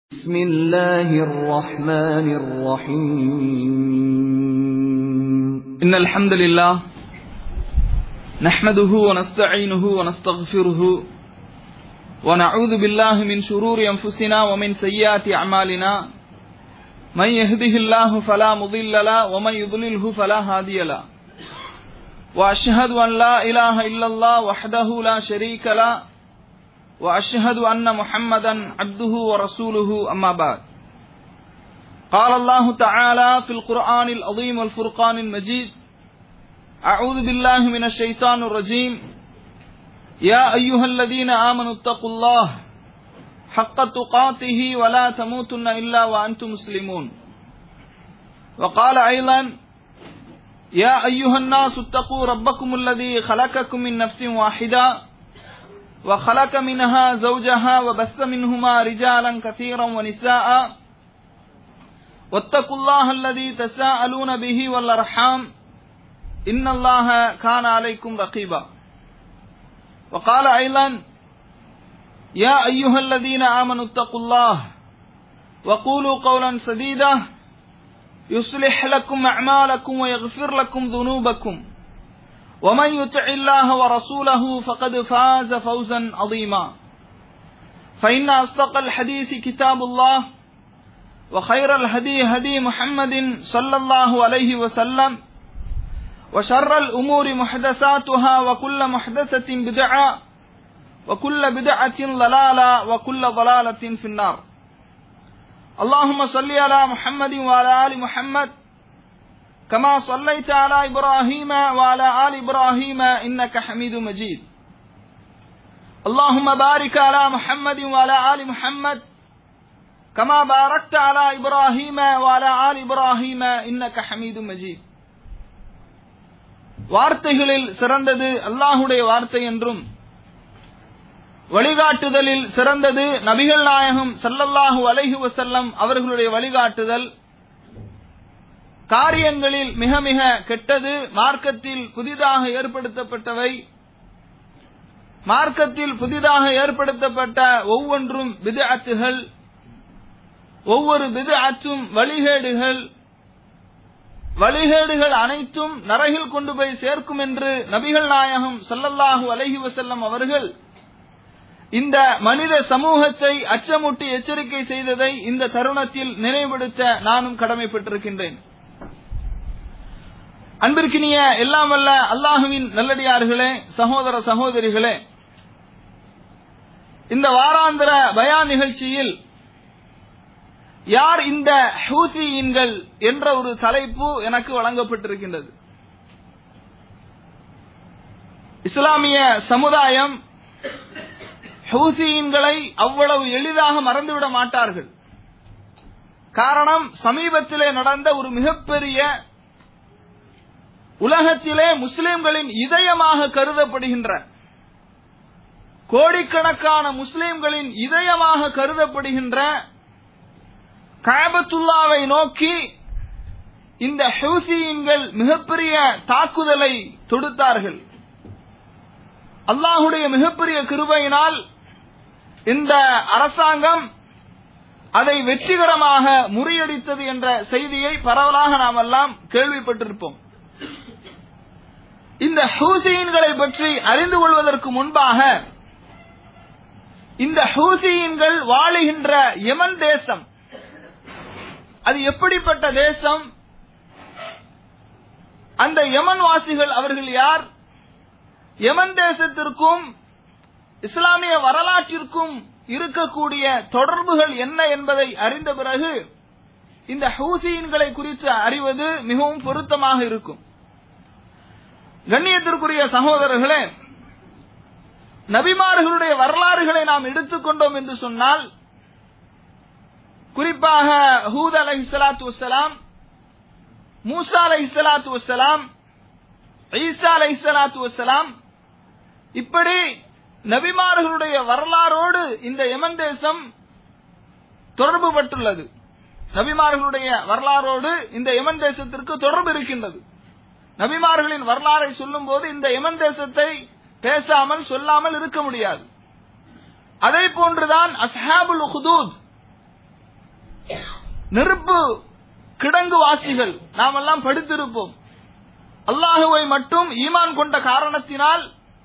بسم الله الرحمن الرحيم إن الحمد لله نحمده ونستعينه ونستغفره ونعوذ بالله من شرور أنفسنا ومن سيئات أعمالنا من يهده الله فلا مضل له ومن يضلله فلا هادي له وأشهد أن لا إله إلا الله وحده لا شريك له وأشهد أن محمدا عبده ورسوله أما بعد قال الله تعالى في القرآن العظيم والفرقان المجيد أعوذ بالله من الشيطان الرجيم يا أيها الذين آمنوا اتقوا الله حق تقاته ولا تموتن إلا وأنتم مسلمون وقال أيضا يا أيها الناس اتقوا ربكم الذي خلقكم من نفس واحدة وخلق منها زوجها وبث منهما رجالا كثيرا ونساء واتقوا الله الذي تساءلون به والأرحام إن الله كان عليكم رقيبا وقال أيضا يا أيها الذين آمنوا اتقوا الله وقولوا قولا سديدا يصلح لكم أعمالكم ويغفر لكم ذنوبكم ومن يطع الله ورسوله فقد فاز فوزا عظيما فإن أصدق الحديث كتاب الله وخير الهدي هدي محمد صلى الله عليه وسلم وشر الأمور محدثاتها وكل محدثة بدعة وكل بدعة ضلالة وكل ضلالة في النار اللهم صل على محمد وعلى آل محمد كما صليت على إبراهيم وعلى آل إبراهيم إنك حميد مجيد اللهم بارك على محمد وعلى آل محمد كما باركت على إبراهيم وعلى آل إبراهيم إنك حميد مجيد வார்த்தைகளில் சிறந்தது அல்லாஹுடைய வார்த்தை என்றும் வழிகாட்டுதலில் சிறந்தது நபிகள் நாயகம் சல்லல்லாஹு அலைஹு வசல்லம் அவர்களுடைய வழிகாட்டுதல் காரியங்களில் மிக மிக கெட்டது மார்க்கத்தில் புதிதாக ஏற்படுத்தப்பட்டவை மார்க்கத்தில் புதிதாக ஏற்படுத்தப்பட்ட ஒவ்வொன்றும் பிதுஅத்துகள் ஒவ்வொரு பிதுஅத்தும் வழிகேடுகள் வழிகேடுகள் அனைத்தும் நரகில் கொண்டு போய் சேர்க்கும் என்று நபிகள் நாயகம் சல்லல்லாஹு அலஹி வசல்லம் அவர்கள் இந்த மனித சமூகத்தை அச்சமூட்டி எச்சரிக்கை செய்ததை இந்த தருணத்தில் நினைவுபடுத்த நானும் கடமைப்பட்டிருக்கின்றேன் அன்பிற்கினிய எல்லாம் வல்ல அல்லாஹுவின் நல்லடியார்களே சகோதர சகோதரிகளே இந்த வாராந்திர பயான் நிகழ்ச்சியில் யார் இந்த ஹூசியின்கள் என்ற ஒரு தலைப்பு எனக்கு வழங்கப்பட்டிருக்கின்றது இஸ்லாமிய சமுதாயம் ஹூசியின்களை அவ்வளவு எளிதாக மறந்துவிட மாட்டார்கள் காரணம் சமீபத்திலே நடந்த ஒரு மிகப்பெரிய உலகத்திலே முஸ்லிம்களின் இதயமாக கருதப்படுகின்ற கோடிக்கணக்கான முஸ்லிம்களின் இதயமாக கருதப்படுகின்ற காபத்துல்லாவை நோக்கி இந்த ஹூசியின்கள் மிகப்பெரிய தாக்குதலை தொடுத்தார்கள் அல்லாஹுடைய மிகப்பெரிய கிருபையினால் இந்த அரசாங்கம் அதை வெற்றிகரமாக முறியடித்தது என்ற செய்தியை பரவலாக நாம் எல்லாம் கேள்விப்பட்டிருப்போம் இந்த ஹூசியின்களை பற்றி அறிந்து கொள்வதற்கு முன்பாக இந்த ஹூசியின்கள் வாழுகின்ற யமன் தேசம் அது எப்படிப்பட்ட தேசம் அந்த யமன் வாசிகள் அவர்கள் யார் யமன் தேசத்திற்கும் இஸ்லாமிய வரலாற்றிற்கும் இருக்கக்கூடிய தொடர்புகள் என்ன என்பதை அறிந்த பிறகு இந்த ஹூசியின்களை குறித்து அறிவது மிகவும் பொருத்தமாக இருக்கும் கண்ணியத்திற்குரிய சகோதரர்களே நபிமார்களுடைய வரலாறுகளை நாம் எடுத்துக்கொண்டோம் என்று சொன்னால் குறிப்பாக ஹூத் அலை இஸ்லாத்து வசலாம் மூசா அலை இஸ்லாத்து வசலாம் ஈசா அலை இஸ்லாத்து வசலாம் இப்படி நபிமார்களுடைய வரலாறோடு இந்த யமன் தேசம் தொடர்பு பட்டுள்ளது நபிமார்களுடைய வரலாறோடு இந்த யமன் தேசத்திற்கு தொடர்பு இருக்கின்றது நபிமார்களின் வரலாறை சொல்லும் போது இந்த யமன் தேசத்தை பேசாமல் சொல்லாமல் இருக்க முடியாது அதே போன்றுதான் அஸ்ஹாபுல் ஹுதூத் நெருப்பு கிடங்கு வாசிகள் நாமெல்லாம் படித்திருப்போம் அல்லாஹுவை மட்டும் ஈமான் கொண்ட காரணத்தினால்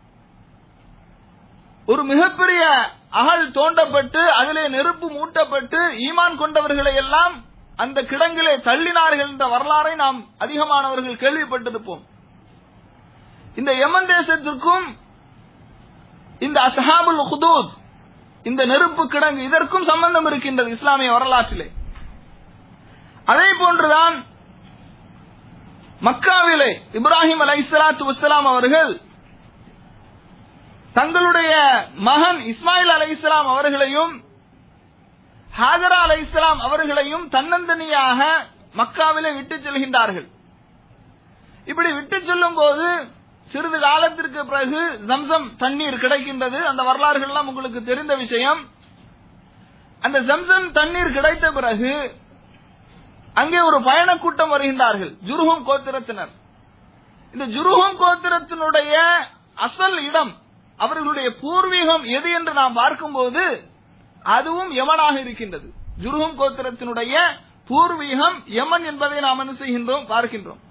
ஒரு மிகப்பெரிய அகல் தோண்டப்பட்டு அதிலே நெருப்பு மூட்டப்பட்டு ஈமான் கொண்டவர்களை எல்லாம் அந்த கிடங்கிலே தள்ளினார்கள் என்ற வரலாறை நாம் அதிகமானவர்கள் கேள்விப்பட்டிருப்போம் இந்த யமன் தேசத்திற்கும் இந்த அசஹாபுல் ஹுதூத் இந்த நெருப்பு கிடங்கு இதற்கும் சம்பந்தம் இருக்கின்றது இஸ்லாமிய வரலாற்றிலே அதே போன்றுதான் மக்காவிலே இப்ராஹிம் அலை இஸ்லாத்து வஸ்லாம் அவர்கள் தங்களுடைய மகன் இஸ்மாயில் அலை இஸ்லாம் அவர்களையும் ஹாஜரா அலை இஸ்லாம் அவர்களையும் தன்னந்தனியாக மக்காவிலே விட்டு செல்கின்றார்கள் இப்படி விட்டு செல்லும் போது சிறிது காலத்திற்கு பிறகு ஜம்சம் தண்ணீர் கிடைக்கின்றது அந்த வரலாறுகள் எல்லாம் உங்களுக்கு தெரிந்த விஷயம் அந்த ஜம்சம் தண்ணீர் கிடைத்த பிறகு அங்கே ஒரு பயண கூட்டம் வருகின்றார்கள் ஜுருஹும் கோத்திரத்தினர் இந்த ஜுருஹும் கோத்திரத்தினுடைய அசல் இடம் அவர்களுடைய பூர்வீகம் எது என்று நாம் பார்க்கும்போது அதுவும் யமனாக இருக்கின்றது ஜுருஹும் கோத்திரத்தினுடைய பூர்வீகம் யமன் என்பதை நாம் என்ன செய்கின்றோம் பார்க்கின்றோம்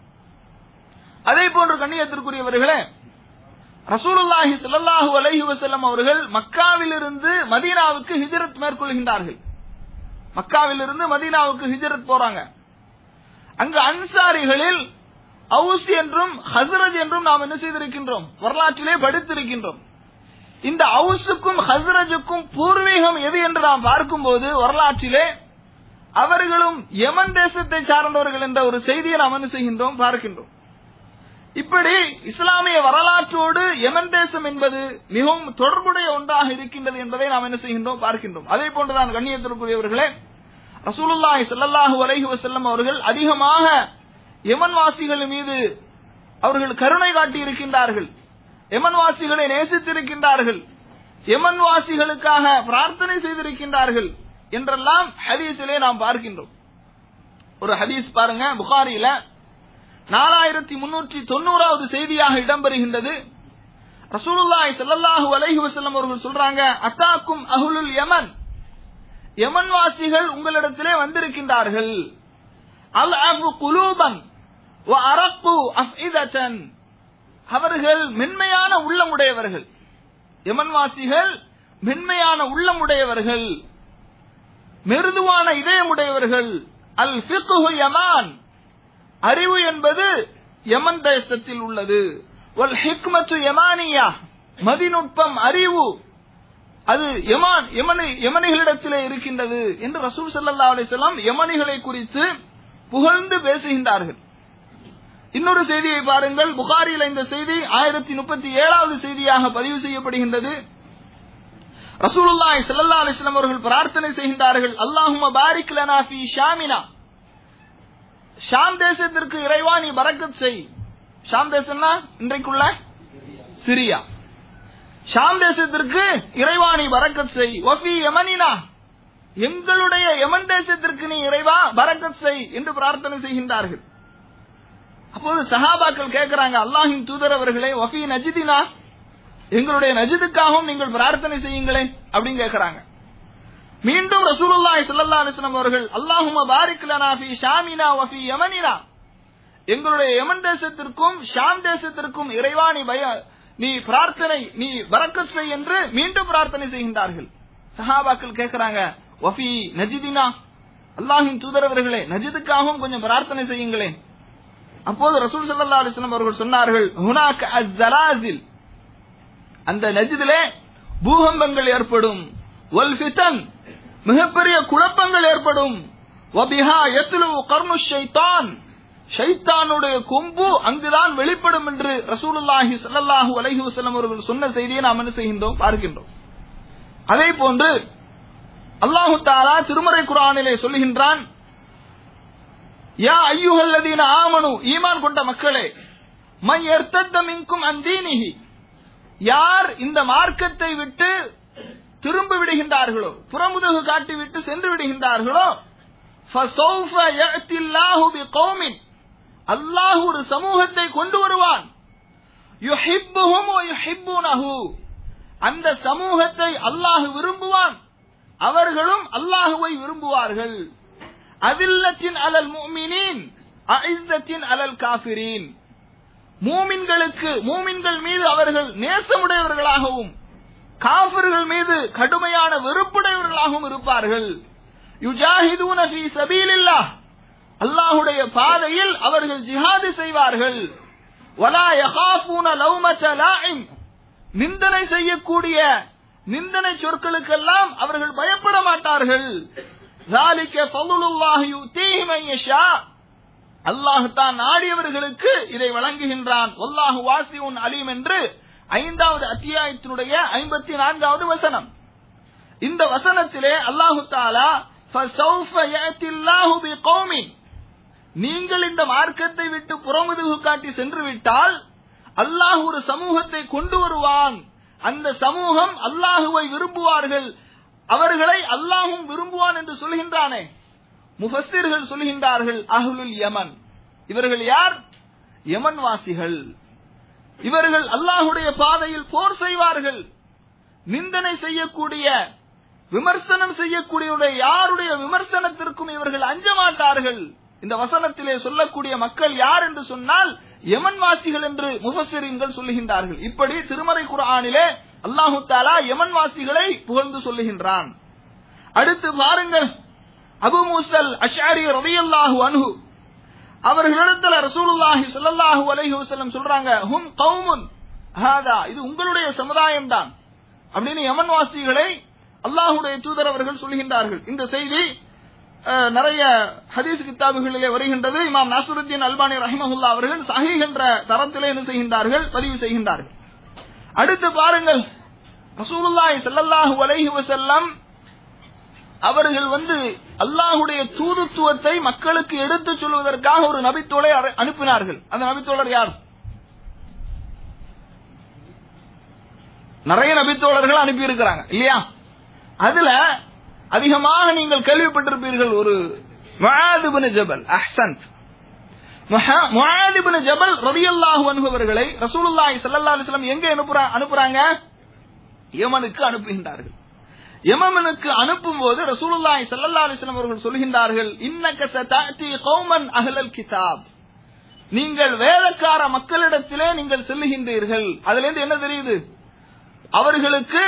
அதே போன்று கண்ணியத்திற்குரியவர்களே ரசூலுல்லாஹி ஸல்லல்லாஹு அலைஹி வஸல்லம் அவர்கள் மக்காவிலிருந்து மதீனாவுக்கு ஹிஜ்ரத் மேற்கொள்கின்றார்கள் மக்காவிலிருந்து மதீனாவுக்கு ஹிஜ்ரத் போறாங்க அங்கு அன்சாரிகளில் அவுஸ் என்றும் ஹஸ்ரஜ் என்றும் நாம் என்ன செய்திருக்கின்றோம் வரலாற்றிலே படித்திருக்கின்றோம் இந்த அவுஸுக்கும் ஹஸ்ரஜுக்கும் பூர்வீகம் எது என்று நாம் பார்க்கும்போது வரலாற்றிலே அவர்களும் யமன் தேசத்தை சார்ந்தவர்கள் என்ற ஒரு செய்தியை நாம் என்ன செய்கின்றோம் பார்க்கின்றோம் இப்படி இஸ்லாமிய வரலாற்றோடு யமன் தேசம் என்பது மிகவும் தொடர்புடைய ஒன்றாக இருக்கின்றது என்பதை நாம் என்ன செய்கின்றோம் பார்க்கின்றோம் அதே போன்றுதான் கண்ணியத்திற்குரியவர்களே ரசூலுல்லாஹி ஸல்லல்லாஹு அலைஹி வஸல்லம் அவர்கள் அதிகமாக யமன் வாசிகள் மீது அவர்கள் கருணை காட்டி இருக்கின்றார்கள் யமன் வாசிகளை நேசித்திருக்கின்றார்கள் யமன் வாசிகளுக்காக பிரார்த்தனை செய்திருக்கின்றார்கள் என்றெல்லாம் ஹதீஸிலே நாம் பார்க்கின்றோம் ஒரு ஹதீஸ் பாருங்க புகாரியில நாலாயிரத்தி முன்னூற்றி தொண்ணூறாவது செய்தியாக இடம்பெறுகின்றது ரசூலுல்லாஹி ஸல்லல்லாஹு அலைஹி வஸல்லம் அவர்கள் சொல்றாங்க அத்தாக்கும் அஹ்லுல் யமன் யமன் வாசிகள் உங்களிடத்திலே வந்திருக்கின்றார்கள் அல் அஃபு குலூபன் வ அரப்பு அஃஇதத்தன் அவர்கள் மென்மையான உள்ளமுடையவர்கள் யமன்வாசிகள் மென்மையான உள்ளமுடையவர்கள் மெருதுவான இதயமுடையவர்கள் அல் ஃபிக்ஹு யமான் அறிவு என்பது யமன் தேசத்தில் உள்ளது வல் ஹிக்மத்து யமானியா மதிநுட்பம் அறிவு அது யமான் யமனி யமனிகளிடத்திலே இருக்கின்றது என்று ரசூல் ஸல்லல்லாஹு அலைஹி வஸல்லம் யமனிகளை குறித்து புகழ்ந்து பேசுகின்றார்கள் இன்னொரு செய்தியை பாருங்கள் புகாரியில் இந்த செய்தி ஆயிரத்தி முப்பத்தி ஏழாவது செய்தியாக பதிவு செய்யப்படுகின்றது ரசூலுல்லாஹி ஸல்லல்லாஹு அலைஹி வஸல்லம் அவர்கள் பிரார்த்தனை செய்கின்றார்கள் அல்லாஹும்ம பாரிக் லனா ஃபீ ஷாமினா ஷாம் தேசத்திற்கு இறைவா நீ பரக்கத் செய் ஷாம் தேசம்னா இன்றைக்குள்ள சிரியா ஷாம் தேசத்திற்கு இறைவா நீ பரக்கத் செய் வஃபி யமனினா எங்களுடைய யமன் தேசத்திற்கு நீ இறைவா பரக்கத் செய் என்று பிரார்த்தனை செய்கின்றார்கள் அப்போது சஹாபாக்கள் கேட்கிறாங்க அல்லாஹின் தூதர் அவர்களே வஃபி நஜிதினா எங்களுடைய நஜிதுக்காகவும் நீங்கள் பிரார்த்தனை செய்யுங்களேன் அப்படின்னு கேட்கிறாங்க மீண்டும் ரசூலுல்லாஹி ஸல்லல்லாஹு அலைஹி வஸல்லம் அவர்கள் அல்லாஹும்ம பாரிக் லனா ஃபீ ஷாமினா வ ஃபீ யமனினா எங்களுடைய யமன் தேசத்திற்கும் ஷாம் தேசத்திற்கும் இறைவா நீ பய நீ பிரார்த்தனை நீ பரக்கத் செய் என்று மீண்டும் பிரார்த்தனை செய்கின்றார்கள் சஹாபாக்கள் கேட்கிறாங்க வஃபி நஜிதினா அல்லாஹின் தூதர் அவர்களே நஜிதுக்காகவும் கொஞ்சம் பிரார்த்தனை செய்யுங்களேன் அப்போது ரசூல் ஸல்லல்லாஹு அலைஹி வஸல்லம் அவர்கள் சொன்னார்கள் ஹுனாக அஸ்ஸலாசில் அந்த நஜிதிலே பூகம்பங்கள் ஏற்படும் வல் ஃபிதன் மிகப்பெரிய குழப்பங்கள் ஏற்படும் வபிஹா யத்லு கர்னு ஷைத்தான் ஷைத்தானுடைய கொம்பு அங்குதான் வெளிப்படும் என்று ரசூலுல்லாஹி ஸல்லல்லாஹு அலைஹி வஸல்லம் அவர்கள் சொன்ன செய்தியை நாம் என்ன செய்கின்றோம் பார்க்கின்றோம் அதே போன்று அல்லாஹு தாலா திருமறை குர்ஆனிலே சொல்லுகின்றான் யா ஐயுஹல்லதீன ஆமனு ஈமான் கொண்ட மக்களே மை எர்த்தத்த மின்கும் அந்தீனிஹி யார் இந்த மார்க்கத்தை விட்டு திரும்ப விடுகின்றார்களோ புறமுதுகு காட்டிவிட்டு சென்று விடுகின்றார்களோ فَسَوْفَ يَأْتِي اللَّهُ بِقَوْمٍ அல்லாஹ் ஒரு சமூகத்தை கொண்டு வருவான் யுஹிப்புஹும் وَيُحِبُّونَهُ அந்த சமூகத்தை அல்லாஹ் விரும்புவான் அவர்களும் அல்லாஹுவை விரும்புவார்கள் அதில்லத்தின் அலல் முஃமினீன் அஇஸ்ஸத்தின் அலல் காஃபிரீன் மூமின்களுக்கு மூமின்கள் மீது அவர்கள் நேசமுடையவர்களாகவும் காஃபிர்கள் மீது கடுமையான வெறுப்புடையவர்களாகவும் இருப்பார்கள் யுஜாஹிதூன ஃபீ சபீலில்லாஹ் அல்லாஹ்வுடைய பாதையில் அவர்கள் ஜிஹாது செய்வார்கள் வலா யகாஃபூன லௌமத லாஇம் நிந்தனை செய்யக்கூடிய நிந்தனை சொற்களுக்கெல்லாம் அவர்கள் பயப்பட மாட்டார்கள் ذَلِكَ فَضْلُ اللَّهِ يُؤْتِيهِ مَن يَشَاءُ அல்லாஹ் தான் நாடியவர்களுக்கு இதை வழங்குகின்றான் வல்லாஹு வாசிஉன் அலீம் என்று ஐந்தாவது அத்தியாயத்தினுடைய ஐம்பத்தி நான்காவது வசனம் இந்த வசனத்திலே அல்லாஹு தாலா فَسَوْفَ يَأْتِ اللَّهُ بِقَوْمٍ நீங்கள் இந்த மார்க்கத்தை விட்டு புறமுதுகு காட்டி சென்று விட்டால் அல்லாஹ் ஒரு சமூகத்தை கொண்டு வருவான் அந்த சமூகம் அல்லாஹுவை விரும்புவார்கள் அவர்களை அல்லாஹும் விரும்புவான் என்று சொல்கின்றானே முஃபஸ்ஸிர்கள் சொல்கின்றார்கள் அஹ்லுல் யமன் இவர்கள் யார் யமன் வாசிகள் இவர்கள் அல்லாஹுடைய பாதையில் போர் செய்வார்கள் நிந்தனை செய்யக்கூடிய விமர்சனம் செய்யக்கூடிய யாருடைய விமர்சனத்திற்கும் இவர்கள் அஞ்ச மாட்டார்கள் இந்த வசனத்திலே சொல்லக்கூடிய மக்கள் யார் என்று சொன்னால் யமன் வாசிகள் என்று முஃபஸ்ஸிரீன்கள் சொல்லுகின்றார்கள் இப்படி திருமறை குர்ஆனிலே அல்லாஹு தாலா யமன் வாசிகளை புகழ்ந்து சொல்லுகின்றான் அடுத்து பாருங்கள் அபு மூசல் அஷாரி ரலியல்லாஹு அன்ஹு அவர்களிடத்துல ரசூலுல்லாஹி ஸல்லல்லாஹு அலைஹி வஸல்லம் சொல்றாங்க ஹும் கௌமுன் ஹாதா இது உங்களுடைய சமுதாயம் தான் அப்படின்னு யமன் வாசிகளை அல்லாஹ்வுடைய தூதர் அவர்கள் சொல்கின்றார்கள் இந்த செய்தி அஹ், நிறைய ஹதீஸ் கித்தாபுகளிலே வருகின்றது இமாம் நாசுருத்தீன் அல்பானி ரஹிமஹுல்லா அவர்கள் சஹீஹ் என்ற தரத்திலே என்ன செய்கின்றார்கள் பதிவு செய்கின்றார்கள் அடுத்து பாருங்கள் ரசூலுல்லாஹி ஸல்லல்லாஹு அலைஹி வஸல்லம் அவர்கள் வந்து அல்லாஹுடைய தூதுத்துவத்தை மக்களுக்கு எடுத்துச் சொல்வதற்காக ஒரு நபித்தோலை அரை- அனுப்பினார்கள் அந்த நபித்தோழர் யார் நிறைய நபித்தோழர்கள் அனுப்பி இருக்கிறாங்க இல்லையா அதுல அதிகமாக நீங்கள் கேள்விப்பட்டிருப்பீர்கள் ஒரு முஆத் இப்னு ஜபல் அஹ்சன்த் முஹ- முஆத் இப்னு ஜபல் ரலியல்லாஹு அன்ஹு அவர்களை ரசூலுல்லாஹி ஸல்லல்லாஹு அலைஹி வஸல்லம் எங்க அனுப்புறா அனுப்புறாங்க யமனுக்கு அனுப்புகின்றார்கள் யமனுக்கு அனுப்பும் போது ரசூலுல்லாஹி ஸல்லல்லாஹு அலைஹி வஸல்லம் அவர்கள் சொல்கின்றார்கள் இன்னக சதஅதி கௌமன் அஹ்லல் கிதாப் நீங்கள் வேதக்கார மக்களிடத்திலே நீங்கள் செல்லுகின்றீர்கள் அதுல இருந்து என்ன தெரியுது அவர்களுக்கு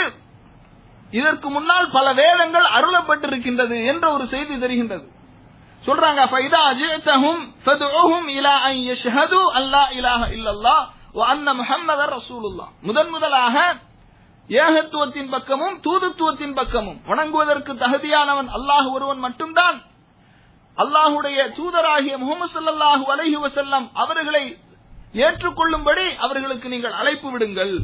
இதற்கு முன்னால் பல வேதங்கள் அருளப்பட்டிருக்கின்றது என்ற ஒரு செய்தி தெரிகின்றது சொல்றாங்க ஃபைதா அஜிதஹும் ஃபதுஹும் இலா அன் யஷ்ஹது அல்லா இலாஹ இல்லல்லாஹ் வ அன்ன முஹம்மதர் ரசூலுல்லாஹ் முதன் முதலாக ஏகத்துவத்தின் பக்கமும் தூதுத்துவத்தின் பக்கமும் வணங்குவதற்கு தகுதியானவன் அல்லாஹ் ஒருவன் மட்டும்தான் அல்லாஹுடைய தூதராகிய முகமது ஸல்லல்லாஹு அலைஹி வஸல்லம் அவர்களை ஏற்றுக்கொள்ளும்படி அவர்களுக்கு நீங்கள் அழைப்பு விடுங்கள்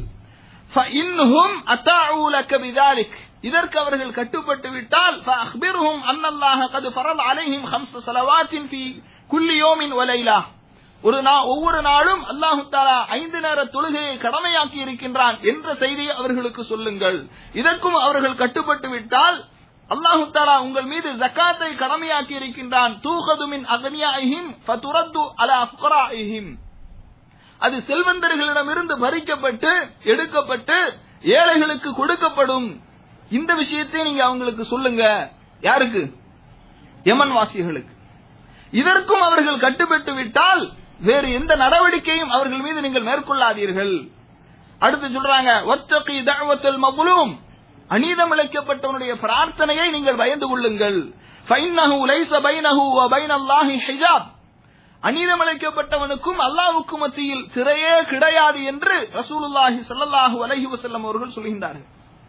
فإنهم أطاعوا لك بذلك இதற்கு அவர்கள் கட்டுப்பட்டு விட்டால் فأخبرهم أن الله قد فرض عليهم خمس صلوات في كل يوم وليلة ஒரு நா ஒவ்வொரு நாளும் அல்லாஹு தாலா ஐந்து நேர தொழுகையை கடமையாக்கி இருக்கின்றான் என்ற செய்தியை அவர்களுக்கு சொல்லுங்கள் இதற்கும் அவர்கள் கட்டுப்பட்டு விட்டால் அல்லாஹு தாலா உங்கள் மீது ஜக்காத்தை கடமையாக்கி இருக்கின்றான் தூகதுமின் அகனியாயிஹிம் ஃபதுரத்து அலா ஃபுகராயிஹிம் அது செல்வந்தர்களிடமிருந்து பறிக்கப்பட்டு எடுக்கப்பட்டு ஏழைகளுக்கு கொடுக்கப்படும் இந்த விஷயத்தை நீங்க அவங்களுக்கு சொல்லுங்க யாருக்கு யமன் வாசிகளுக்கு இதற்கும் அவர்கள் கட்டுப்பட்டு விட்டால் வேறு எந்த நடவடிக்கையும் அவர்கள் மீது நீங்கள் மேற்கொள்ளாதீர்கள் அடுத்து சொல்றாங்க ஒத்தகி தஅவத்துல் மப்லூம் அநீதம் இழைக்கப்பட்டவனுடைய பிரார்த்தனையை நீங்கள் பயந்து கொள்ளுங்கள் ஃபைன்னஹு லைஸ பைனஹு வ பைனல்லாஹி ஹிஜாப் அநீதம் இழைக்கப்பட்டவனுக்கும் அல்லாஹ்வுக்கும் மத்தியில் திரையே கிடையாது என்று ரசூலுல்லாஹி ஸல்லல்லாஹு அலைஹி வஸல்லம் அவர்கள் சொல்கின்றார்கள்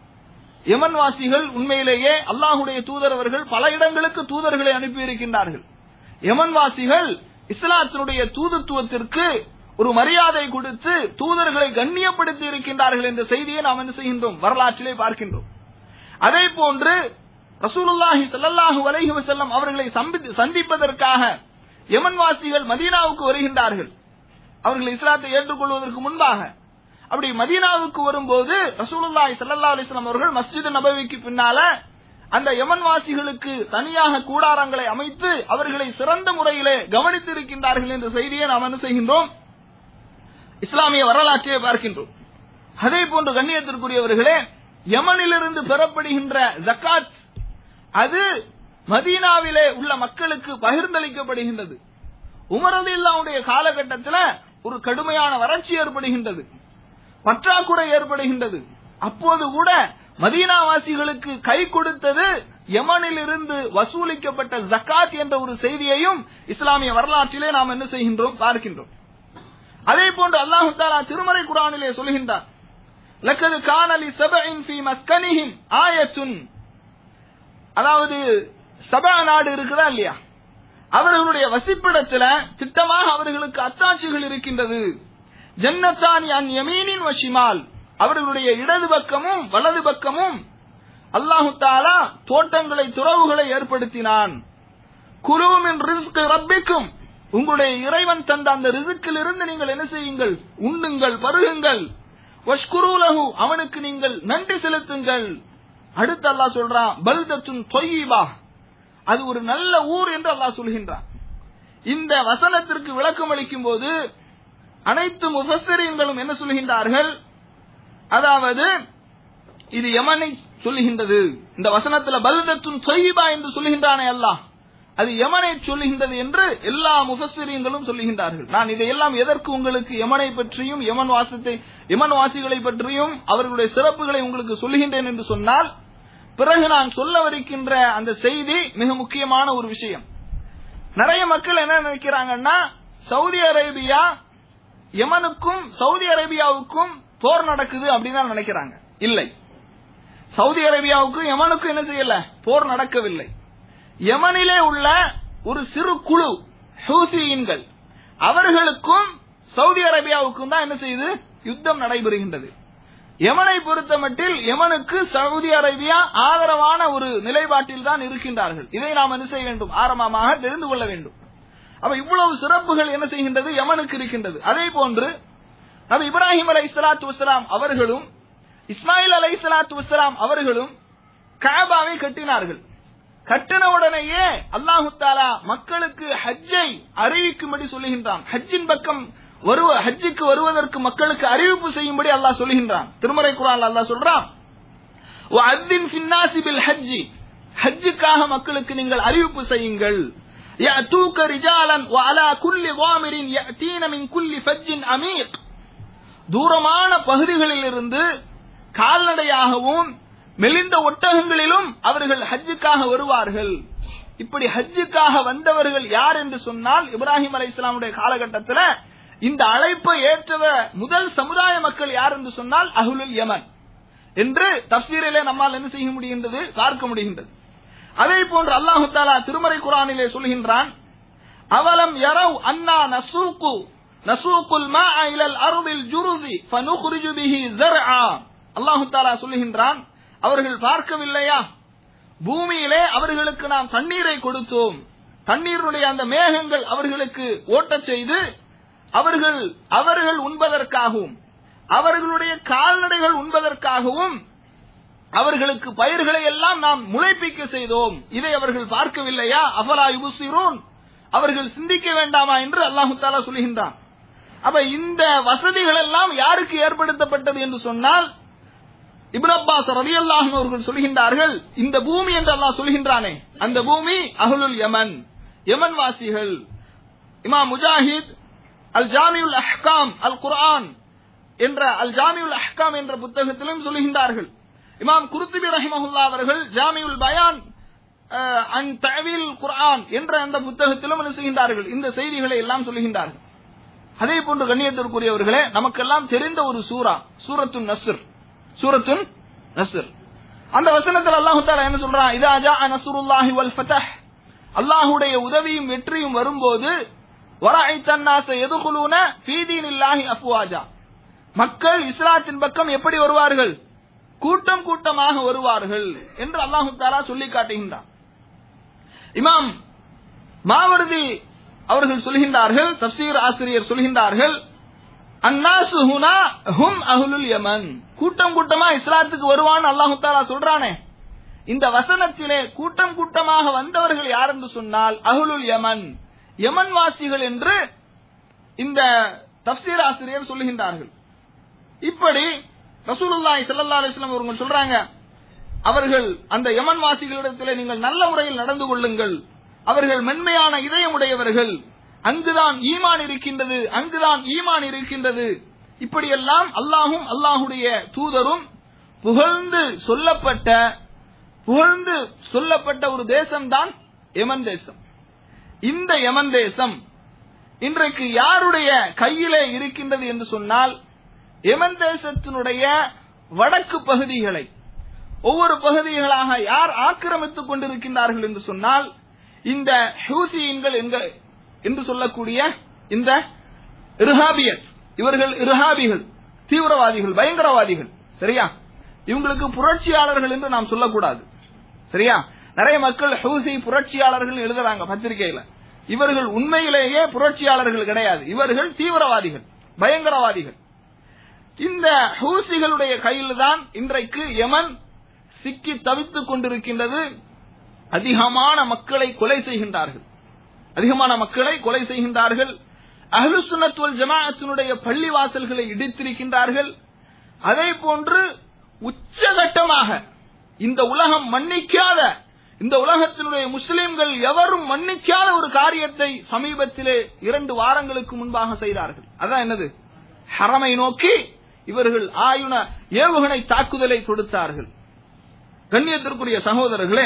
யமன் வாசிகள் உண்மையிலேயே அல்லாஹுடைய தூதர் அவர்கள் பல இடங்களுக்கு தூதர்களை அனுப்பி இருக்கின்றார்கள் யமன் வாசிகள் இஸ்லாத்தினுடைய தூதுத்துவத்திற்கு ஒரு மரியாதை கொடுத்து தூதர்களை கண்ணியப்படுத்தி இருக்கின்றார்கள் என்ற செய்தியை நாம் என்ன செய்கின்றோம் வரலாற்றிலே பார்க்கின்றோம் அதே போன்று ரசூலுல்லாஹி ஸல்லல்லாஹு அலைஹி வஸல்லம் அவர்களை சம்பி- சந்திப்பதற்காக யமன் வாசிகள் மதீனாவுக்கு வருகின்றார்கள் அவர்கள் இஸ்லாத்தை ஏற்றுக்கொள்வதற்கு முன்பாக அப்படி மதீனாவுக்கு வரும்போது ரசூலுல்லாஹி ஸல்லல்லாஹு அலைஹி வஸல்லம் அவர்கள் மஸ்ஜித் நபவிக்கு பின்னால அந்த யமன் வாசிகளுக்கு தனியாக கூடாரங்களை அமைத்து அவர்களை சிறந்த முறையிலே கவனித்திருக்கின்றார்கள் என்ற செய்தியை நாம் என்ன செய்கின்றோம் இஸ்லாமிய வரலாற்றை பார்க்கின்றோம் அதே போன்று கண்ணியத்திற்குரியவர்களே யமனிலிருந்து பெறப்படுகின்ற ஜக்காத் அது மதீனாவிலே உள்ள மக்களுக்கு பகிர்ந்தளிக்கப்படுகின்றது உமரது இல்லாவுடைய காலகட்டத்தில் ஒரு கடுமையான வறட்சி ஏற்படுகின்றது பற்றாக்குறை ஏற்படுகின்றது அப்போது கூட மதீனாவாசிகளுக்கு கை கொடுத்தது யமனில் இருந்து வசூலிக்கப்பட்ட ஜக்காத் என்ற ஒரு செய்தியையும் இஸ்லாமிய வரலாற்றிலே நாம் என்ன செய்கின்றோம் பார்க்கின்றோம் அதே போன்று அல்லாஹு தாலா திருமறை குரானிலே சொல்கின்றார் லக்கது காணலி சபையின் ஃபி மஸ்கனிஹிம் ஆயத்துன் அதாவது சபா நாடு இருக்குதா இல்லையா அவர்களுடைய வசிப்பிடத்துல திட்டமாக அவர்களுக்கு அத்தாட்சிகள் இருக்கின்றது ஜன்னத்தானி அன் யமீனின் வஷிமால் அவர்களுடைய இடது பக்கமும் வலது பக்கமும் அல்லாஹு தாலா தோட்டங்களை துறவுகளை ஏற்படுத்தினான் குருவின் ரிஸ்க் ரப்பிக்கும் உங்களுடைய இறைவன் தந்த அந்த ரிசுக்கில் இருந்து நீங்கள் என்ன செய்யுங்கள் உண்ணுங்கள் பருகுங்கள் வஷ்குருலகு அவனுக்கு நீங்கள் நன்றி செலுத்துங்கள் அடுத்து அல்லாஹ் சொல்றான் பல்தத்துன் தொய்யிபா அது ஒரு நல்ல ஊர் என்று அல்லாஹ் சொல்கின்றான் இந்த வசனத்திற்கு விளக்கம் அளிக்கும் போது அனைத்து முஃபஸ்ஸரீன்களும் என்ன சொல்கின்றார்கள் அதாவது இது யமனை சொல்லுகின்றது இந்த வசனத்துல பல்தத்துன் தொய்யிபா என்று சொல்லுகின்றானே அல்லாஹ் அது யமனை சொல்லுகின்றது என்று எல்லா முஃபஸ்ஸரீன்களும் சொல்லுகின்றார்கள் நான் இதையெல்லாம் எதற்கு உங்களுக்கு யமனை பற்றியும் யமன் வாசத்தை யமன் வாசிகளை பற்றியும் அவர்களுடைய சிறப்புகளை உங்களுக்கு சொல்லுகின்றேன் என்று சொன்னால் பிறகு நான் சொல்லவிருக்கின்ற அந்த செய்தி மிக முக்கியமான ஒரு விஷயம் நிறைய மக்கள் என்ன நினைக்கிறாங்கன்னா சவுதி அரேபியா யமனுக்கும் சவுதி அரேபியாவுக்கும் போர் நடக்குது அப்படின்னு தான் நினைக்கிறாங்க இல்லை சவுதி அரேபியாவுக்கும் யமனுக்கும் என்ன செய்யல போர் நடக்கவில்லை யமனிலே உள்ள ஒரு சிறு குழு ஹூசியின்கள் அவர்களுக்கும் சவுதி அரேபியாவுக்கும் தான் என்ன செய்யுது யுத்தம் நடைபெறுகின்றது யமனை பொறுத்த மட்டில் யமனுக்கு சவுதி அரேபியா ஆதரவான ஒரு நிலைப்பாட்டில் தான் இருக்கின்றார்கள் இதை நாம் என்ன செய்ய வேண்டும் ஆரம்பமாக தெரிந்து கொள்ள வேண்டும் அப்ப இவ்வளவு சிறப்புகள் என்ன செய்கின்றது யமனுக்கு இருக்கின்றது அதே போன்று நபி இப்ராஹிம் அலை சலாத்து வசலாம் அவர்களும் இஸ்மாயில் அலை சலாத்து வசலாம் அவர்களும் காபாவை கட்டினார்கள் கட்டின உடனேயே அல்லாஹு தாலா மக்களுக்கு ஹஜ்ஜை அறிவிக்கும்படி சொல்லுகின்றான் ஹஜ்ஜின் பக்கம் வருவ ஹஜ்ஜுக்கு வருவதற்கு மக்களுக்கு அறிவிப்பு செய்யும்படி அல்லாஹ் சொல்லுகின்றான் திருமறை குரான் அல்லாஹ் சொல்றான் وَأَذِّنْ فِي النَّاسِ بِالْحَجِّ ஹஜ்ஜுக்காக மக்களுக்கு நீங்கள் அறிவிப்பு செய்யுங்கள் يَأْتُوكَ رِجَالًا وَعَلَى كُلِّ ضَامِرٍ يَأْتِينَ مِنْ كُلِّ فَجٍّ عَمِيقٍ தூரமான பகுதிகளில் இருந்து கால்நடையாகவும் மெலிந்த ஒட்டகங்களிலும் அவர்கள் ஹஜ்ஜுக்காக வருவார்கள் இப்படி ஹஜ்ஜுக்காக வந்தவர்கள் யார் என்று சொன்னால் இப்ராஹிம் அலை இஸ்லாமுடைய காலகட்டத்தில் இந்த அழைப்பை ஏற்றவ முதல் சமுதாய மக்கள் யார் என்று சொன்னால் அஹுலுல் யமன் என்று தப்சீரிலே நம்மால் என்ன செய்ய முடிகின்றது பார்க்க முடிகின்றது அதே போன்று அல்லாஹு தாலா திருமறை குரானிலே சொல்கின்றான் அவலம் யரவ் அன்னா நசூக்கு நசூக்குல் மா இலல் அருதில் ஜுருதி ஃபனுக்ரிஜு பிஹி ஸர்ஆ அல்லாஹு தாலா சொல்லுகின்றான் அவர்கள் பார்க்கவில்லையா பூமியிலே அவர்களுக்கு நாம் தண்ணீரை கொடுத்தோம் தண்ணீருடைய அந்த மேகங்கள் அவர்களுக்கு ஓட்டச் செய்து அவர்கள் அவர்கள் உண்பதற்காகவும் அவர்களுடைய கால்நடைகள் உண்பதற்காகவும் அவர்களுக்கு பயிர்களை எல்லாம் நாம் முளைப்பிக்க செய்தோம் இதை அவர்கள் பார்க்கவில்லையா அபலா யுபுசிரூன் அவர்கள் சிந்திக்க வேண்டாமா என்று அல்லாஹு தாலா சொல்கின்றான் அப்ப இந்த வசதிகள் எல்லாம் யாருக்கு ஏற்படுத்தப்பட்டது என்று சொன்னால் இப்னு அப்பாஸ் ரலியல்லாஹு அவர்கள் சொல்கின்றார்கள் இந்த பூமி என்று அல்லாஹ் சொல்கின்றானே அந்த பூமி அஹ்லுல் யமன் யமன் வாசிகள் இமாம் முஜாஹித் அல் ஜாமியுல் அஹ்காம் அல் குர்ஆன் என்ற அல் ஜாமியுல் அஹ்காம் என்ற புத்தகத்திலும் சொல்கின்றார்கள் இமாம் குருத்துபி ரஹிமஹுல்லா அவர்கள் ஜாமியுல் பயான் அஹ், அன் தவில் குர்ஆன் என்ற அந்த புத்தகத்திலும் என்ன செய்கின்றார்கள் இந்த செய்திகளை எல்லாம் சொல்கின்றார்கள் அதே போன்று கண்ணியத்திற்குரியவர்களே நமக்கெல்லாம் தெரிந்த ஒரு சூரா சூரத்துன் நஸ்ர் சூரத்துன் நஸ்ர் அந்த வசனத்தில் அல்லாஹு தாலா என்ன சொல்றான் இதா ஜா நஸ்ருல்லாஹி வல் ஃபதஹ் அல்லாஹ்வுடைய உதவியும் வெற்றியும் வரும்போது வரஐத்த الناس يدخلون في دين الله افواجا மக்கள் இஸ்லாத்தின் பக்கம் எப்படி வருவார்கள் கூட்டம் கூட்டமாக வருவார்கள் என்று அல்லாஹு தாலா சொல்லி காட்டுகின்றான் இமாம் மாவர்தி அவர்கள் சொல்கின்றார்கள் தப்சீர் ஆசிரியர் சொல்கின்றார்கள் அன்னாசு ஹுனா ஹும் அஹ்லுல் யமன் கூட்டம் கூட்டமா இஸ்லாத்துக்கு வருவான்னு அல்லாஹு தாலா சொல்றானே இந்த வசனத்திலே கூட்டம் கூட்டமாக வந்தவர்கள் யார் என்று சொன்னால் அஹ்லுல் யமன் யமன் வாசிகள் என்று இந்த தப்சீர் ஆசிரியர் சொல்லுகின்றார்கள் இப்படி ரசூலுல்லாஹி ஸல்லல்லாஹு அலைஹி வஸல்லம் அவர்கள் சொல்றாங்க அவர்கள் அந்த யமன் வாசிகளிடத்திலே நீங்கள் நல்ல முறையில் நடந்து கொள்ளுங்கள் அவர்கள் மென்மையான இதயமுடையவர்கள் அங்குதான் ஈமான் இருக்கின்றது அங்குதான் ஈமான் இருக்கின்றது இப்படியெல்லாம் அல்லாஹும் அல்லாஹுடைய தூதரும் புகழ்ந்து சொல்லப்பட்ட புகழ்ந்து சொல்லப்பட்ட ஒரு தேசம்தான் யமன் தேசம் இந்த யமன் தேசம் இன்றைக்கு யாருடைய கையிலே இருக்கின்றது என்று சொன்னால் யமன் தேசத்தினுடைய வடக்கு பகுதிகளை ஒவ்வொரு பகுதிகளாக யார் ஆக்கிரமித்துக் கொண்டிருக்கின்றார்கள் என்று சொன்னால் இந்த ஹூசியின்கள் என்க- என்று சொல்லக்கூடிய இந்த இர்ஹாபியத் இவர்கள் இர்ஹாபிகள் தீவிரவாதிகள் பயங்கரவாதிகள் சரியா இவங்களுக்கு புரட்சியாளர்கள் என்று நாம் சொல்லக்கூடாது சரியா நிறைய மக்கள் ஹூசி புரட்சியாளர்கள் எழுதுறாங்க பத்திரிகையில இவர்கள் உண்மையிலேயே புரட்சியாளர்கள் கிடையாது இவர்கள் தீவிரவாதிகள் பயங்கரவாதிகள் இந்த ஹூசிகளுடைய கையில் தான் இன்றைக்கு யமன் சிக்கி தவித்துக் கொண்டிருக்கின்றது அதிகமான மக்களை கொலை செய்கின்றார்கள் அதிகமான மக்களை கொலை செய்கின்றார்கள் அஹ்லுசுன்னத் வல் ஜமாஅத்தினுடைய பள்ளி வாசல்களை இடித்திருக்கின்றார்கள் அதே போன்று உச்சகட்டமாக இந்த உலகம் மன்னிக்காத இந்த உலகத்தினுடைய முஸ்லிம்கள் எவரும் மன்னிக்காத ஒரு காரியத்தை சமீபத்திலே இரண்டு வாரங்களுக்கு முன்பாக செய்தார்கள் அதான் என்னது ஹரமை நோக்கி இவர்கள் ஆயுன ஏவுகணை தாக்குதலை தொடுத்தார்கள் கண்ணியத்திற்குரிய சகோதரர்களே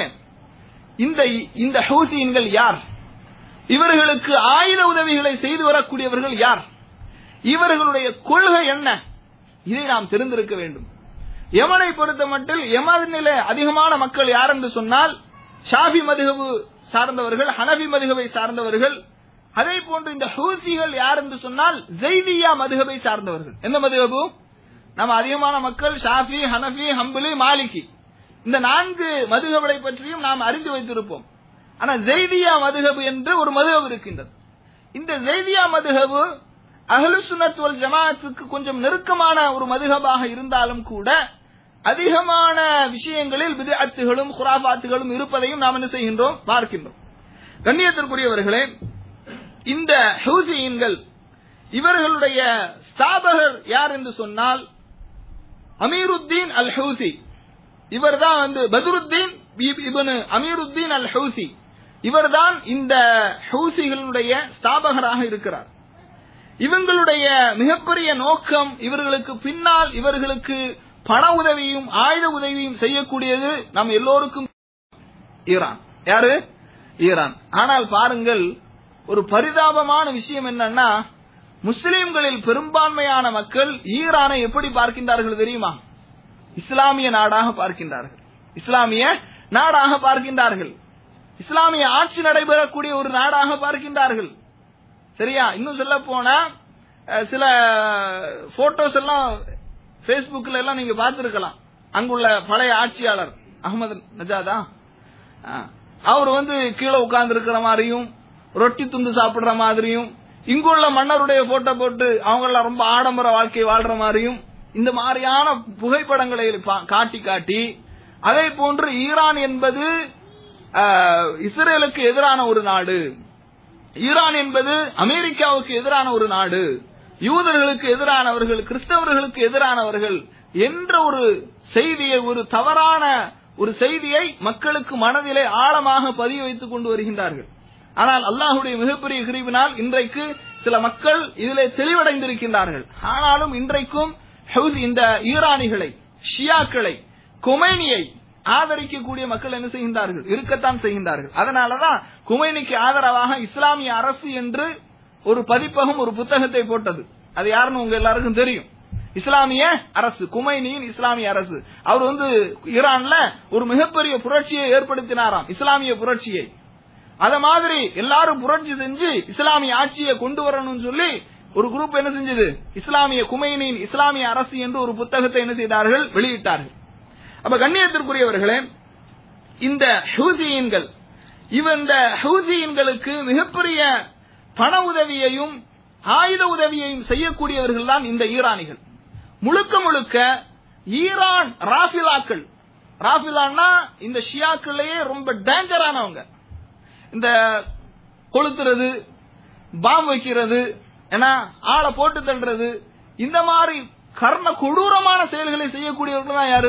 இந்த இந்த ஹூசியின்கள் யார் இவர்களுக்கு ஆயுத உதவிகளை செய்து வரக்கூடியவர்கள் யார் இவர்களுடைய கொள்கை என்ன இதை நாம் தெரிந்திருக்க வேண்டும் யமனை பொறுத்த மட்டில் யமனிலே அதிகமான மக்கள் யார் என்று சொன்னால் ஷாஃபி மதுகபு சார்ந்தவர்கள் ஹனபி மதுகபை சார்ந்தவர்கள் அதே போன்று இந்த ஹூசிகள் யார் என்று சொன்னால் ஜெய்தியா மதுகபை சார்ந்தவர்கள் எந்த மதுகபு நம்ம அதிகமான மக்கள் ஷாஃபி ஹனபி ஹம்புலி மாலிகி இந்த நான்கு மதுகபை பற்றியும் நாம் அறிந்து வைத்திருப்போம் ஆனா ஜெய்தியா மதுகபு என்று ஒரு மதுகபு இருக்கின்றது இந்த ஜெய்தியா மதுகபு அஹ்லு சுன்னத் வல் ஜமாஅத்துக்கு கொஞ்சம் நெருக்கமான ஒரு மதுகபாக இருந்தாலும் கூட அதிகமான விஷயங்களில் விதத்துகளும் குராபாத்துகளும் இருப்பதையும் நாம் என்ன செய்கின்றோம் பார்க்கின்றோம் கண்ணியத்திற்குரியவர்களே இந்த ஹூசியின்கள் இவர்களுடைய ஸ்தாபகர் யார் என்று சொன்னால் அமீருத்தீன் அல் ஹூசி இவர்தான் வந்து பத்ருத்தீன் இபனு அமீருத்தீன் அல் ஹூசி இவர்தான் இந்த ஹூசிகளுடைய ஸ்தாபகராக இருக்கிறார் இவங்களுடைய மிகப்பெரிய நோக்கம் இவர்களுக்கு பின்னால் இவர்களுக்கு பண உதவியும் ஆயுத உதவியும் செய்யக்கூடியது நம் எல்லோருக்கும் ஈரான் யாரு ஈரான் ஆனால் பாருங்கள் ஒரு பரிதாபமான விஷயம் என்னன்னா முஸ்லிம்களில் பெரும்பான்மையான மக்கள் ஈரானை எப்படி பார்க்கின்றார்கள் தெரியுமா இஸ்லாமிய நாடாக பார்க்கின்றார்கள் இஸ்லாமிய நாடாக பார்க்கின்றார்கள் இஸ்லாமிய ஆட்சி நடைபெறக்கூடிய ஒரு நாடாக பார்க்கின்றார்கள் சரியா இன்னும் சொல்ல போனா அஹ், சில போட்டோஸ் எல்லாம் Facebookல எல்லாம் நீங்க பார்த்திருக்கலாம் அங்குள்ள பழைய ஆட்சியாளர் அகமது நஜாதா அஹ், அவர் வந்து கீழே உட்கார்ந்து இருக்கிற மாதிரியும் ரொட்டி துண்டு சாப்பிடுற மாதிரியும் இங்குள்ள மன்னருடைய போட்டோ போட்டு அவங்க எல்லாம் ரொம்ப ஆடம்பர வாழ்க்கை வாழ்ற மாதிரியும் இந்த மாதிரியான புகைப்படங்களை பா- காட்டி காட்டி அதே போன்று ஈரான் என்பது அஹ், இஸ்ரேலுக்கு எதிரான ஒரு நாடு ஈரான் என்பது அமெரிக்காவுக்கு எதிரான ஒரு நாடு யூதர்களுக்கு எதிரானவர்கள் கிறிஸ்தவர்களுக்கு எதிரானவர்கள் என்ற ஒரு செய்தியை ஒரு தவறான ஒரு செய்தியை மக்களுக்கு மனதிலே ஆழமாக பதிய வைத்துக் கொண்டு வருகின்றார்கள் ஆனால் அல்லாஹுடைய மிகப்பெரிய கிருபினால் இன்றைக்கு சில மக்கள் இதிலே தெளிவடைந்திருக்கின்றார்கள் ஆனாலும் இன்றைக்கும் ஹவுஸ் இந்த ஈரானிகளை ஷியாக்களை கொமைனியை ஆதரிக்கக்கூடிய மக்கள் என்ன செய்கின்றார்கள் இருக்கத்தான் செய்கின்றார்கள் அதனாலதான் குமைனிக்கு ஆதரவாக இஸ்லாமிய அரசு என்று ஒரு பதிப்பகம் ஒரு புத்தகத்தை போட்டது அது யாருன்னு உங்க எல்லாருக்கும் தெரியும் இஸ்லாமிய அரசு குமைனியின் இஸ்லாமிய அரசு அவர் வந்து ஈரான்ல ஒரு மிகப்பெரிய புரட்சியை ஏற்படுத்தினாராம் இஸ்லாமிய புரட்சியை அத மாதிரி எல்லாரும் புரட்சி செஞ்சு இஸ்லாமிய ஆட்சியை கொண்டு வரணும்னு சொல்லி ஒரு குரூப் என்ன செஞ்சது இஸ்லாமிய குமைனியின் இஸ்லாமிய அரசு என்று ஒரு புத்தகத்தை என்ன செய்தார்கள் வெளியிட்டார்கள் அப்ப கண்ணியத்திற்குரியவர்களே இந்த ஹூசியின்கள் இவ இந்த ஹூசியின்களுக்கு மிகப்பெரிய பண உதவியையும் ஆயுத உதவியையும் செய்யக்கூடியவர்கள் தான் இந்த ஈரானிகள் முழுக்க முழுக்க ஈரான் ராஃபிலாக்கள் ராஃபிலான்னா இந்த ஷியாக்கள்லயே ரொம்ப டேஞ்சரானவங்க இந்த கொளுத்துறது பாம் வைக்கிறது ஏன்னா ஆளை போட்டு தள்ளுறது இந்த மாதிரி கர்ண கொடூரமான செயல்களை செய்யக்கூடியவர்கள் தான் யாரு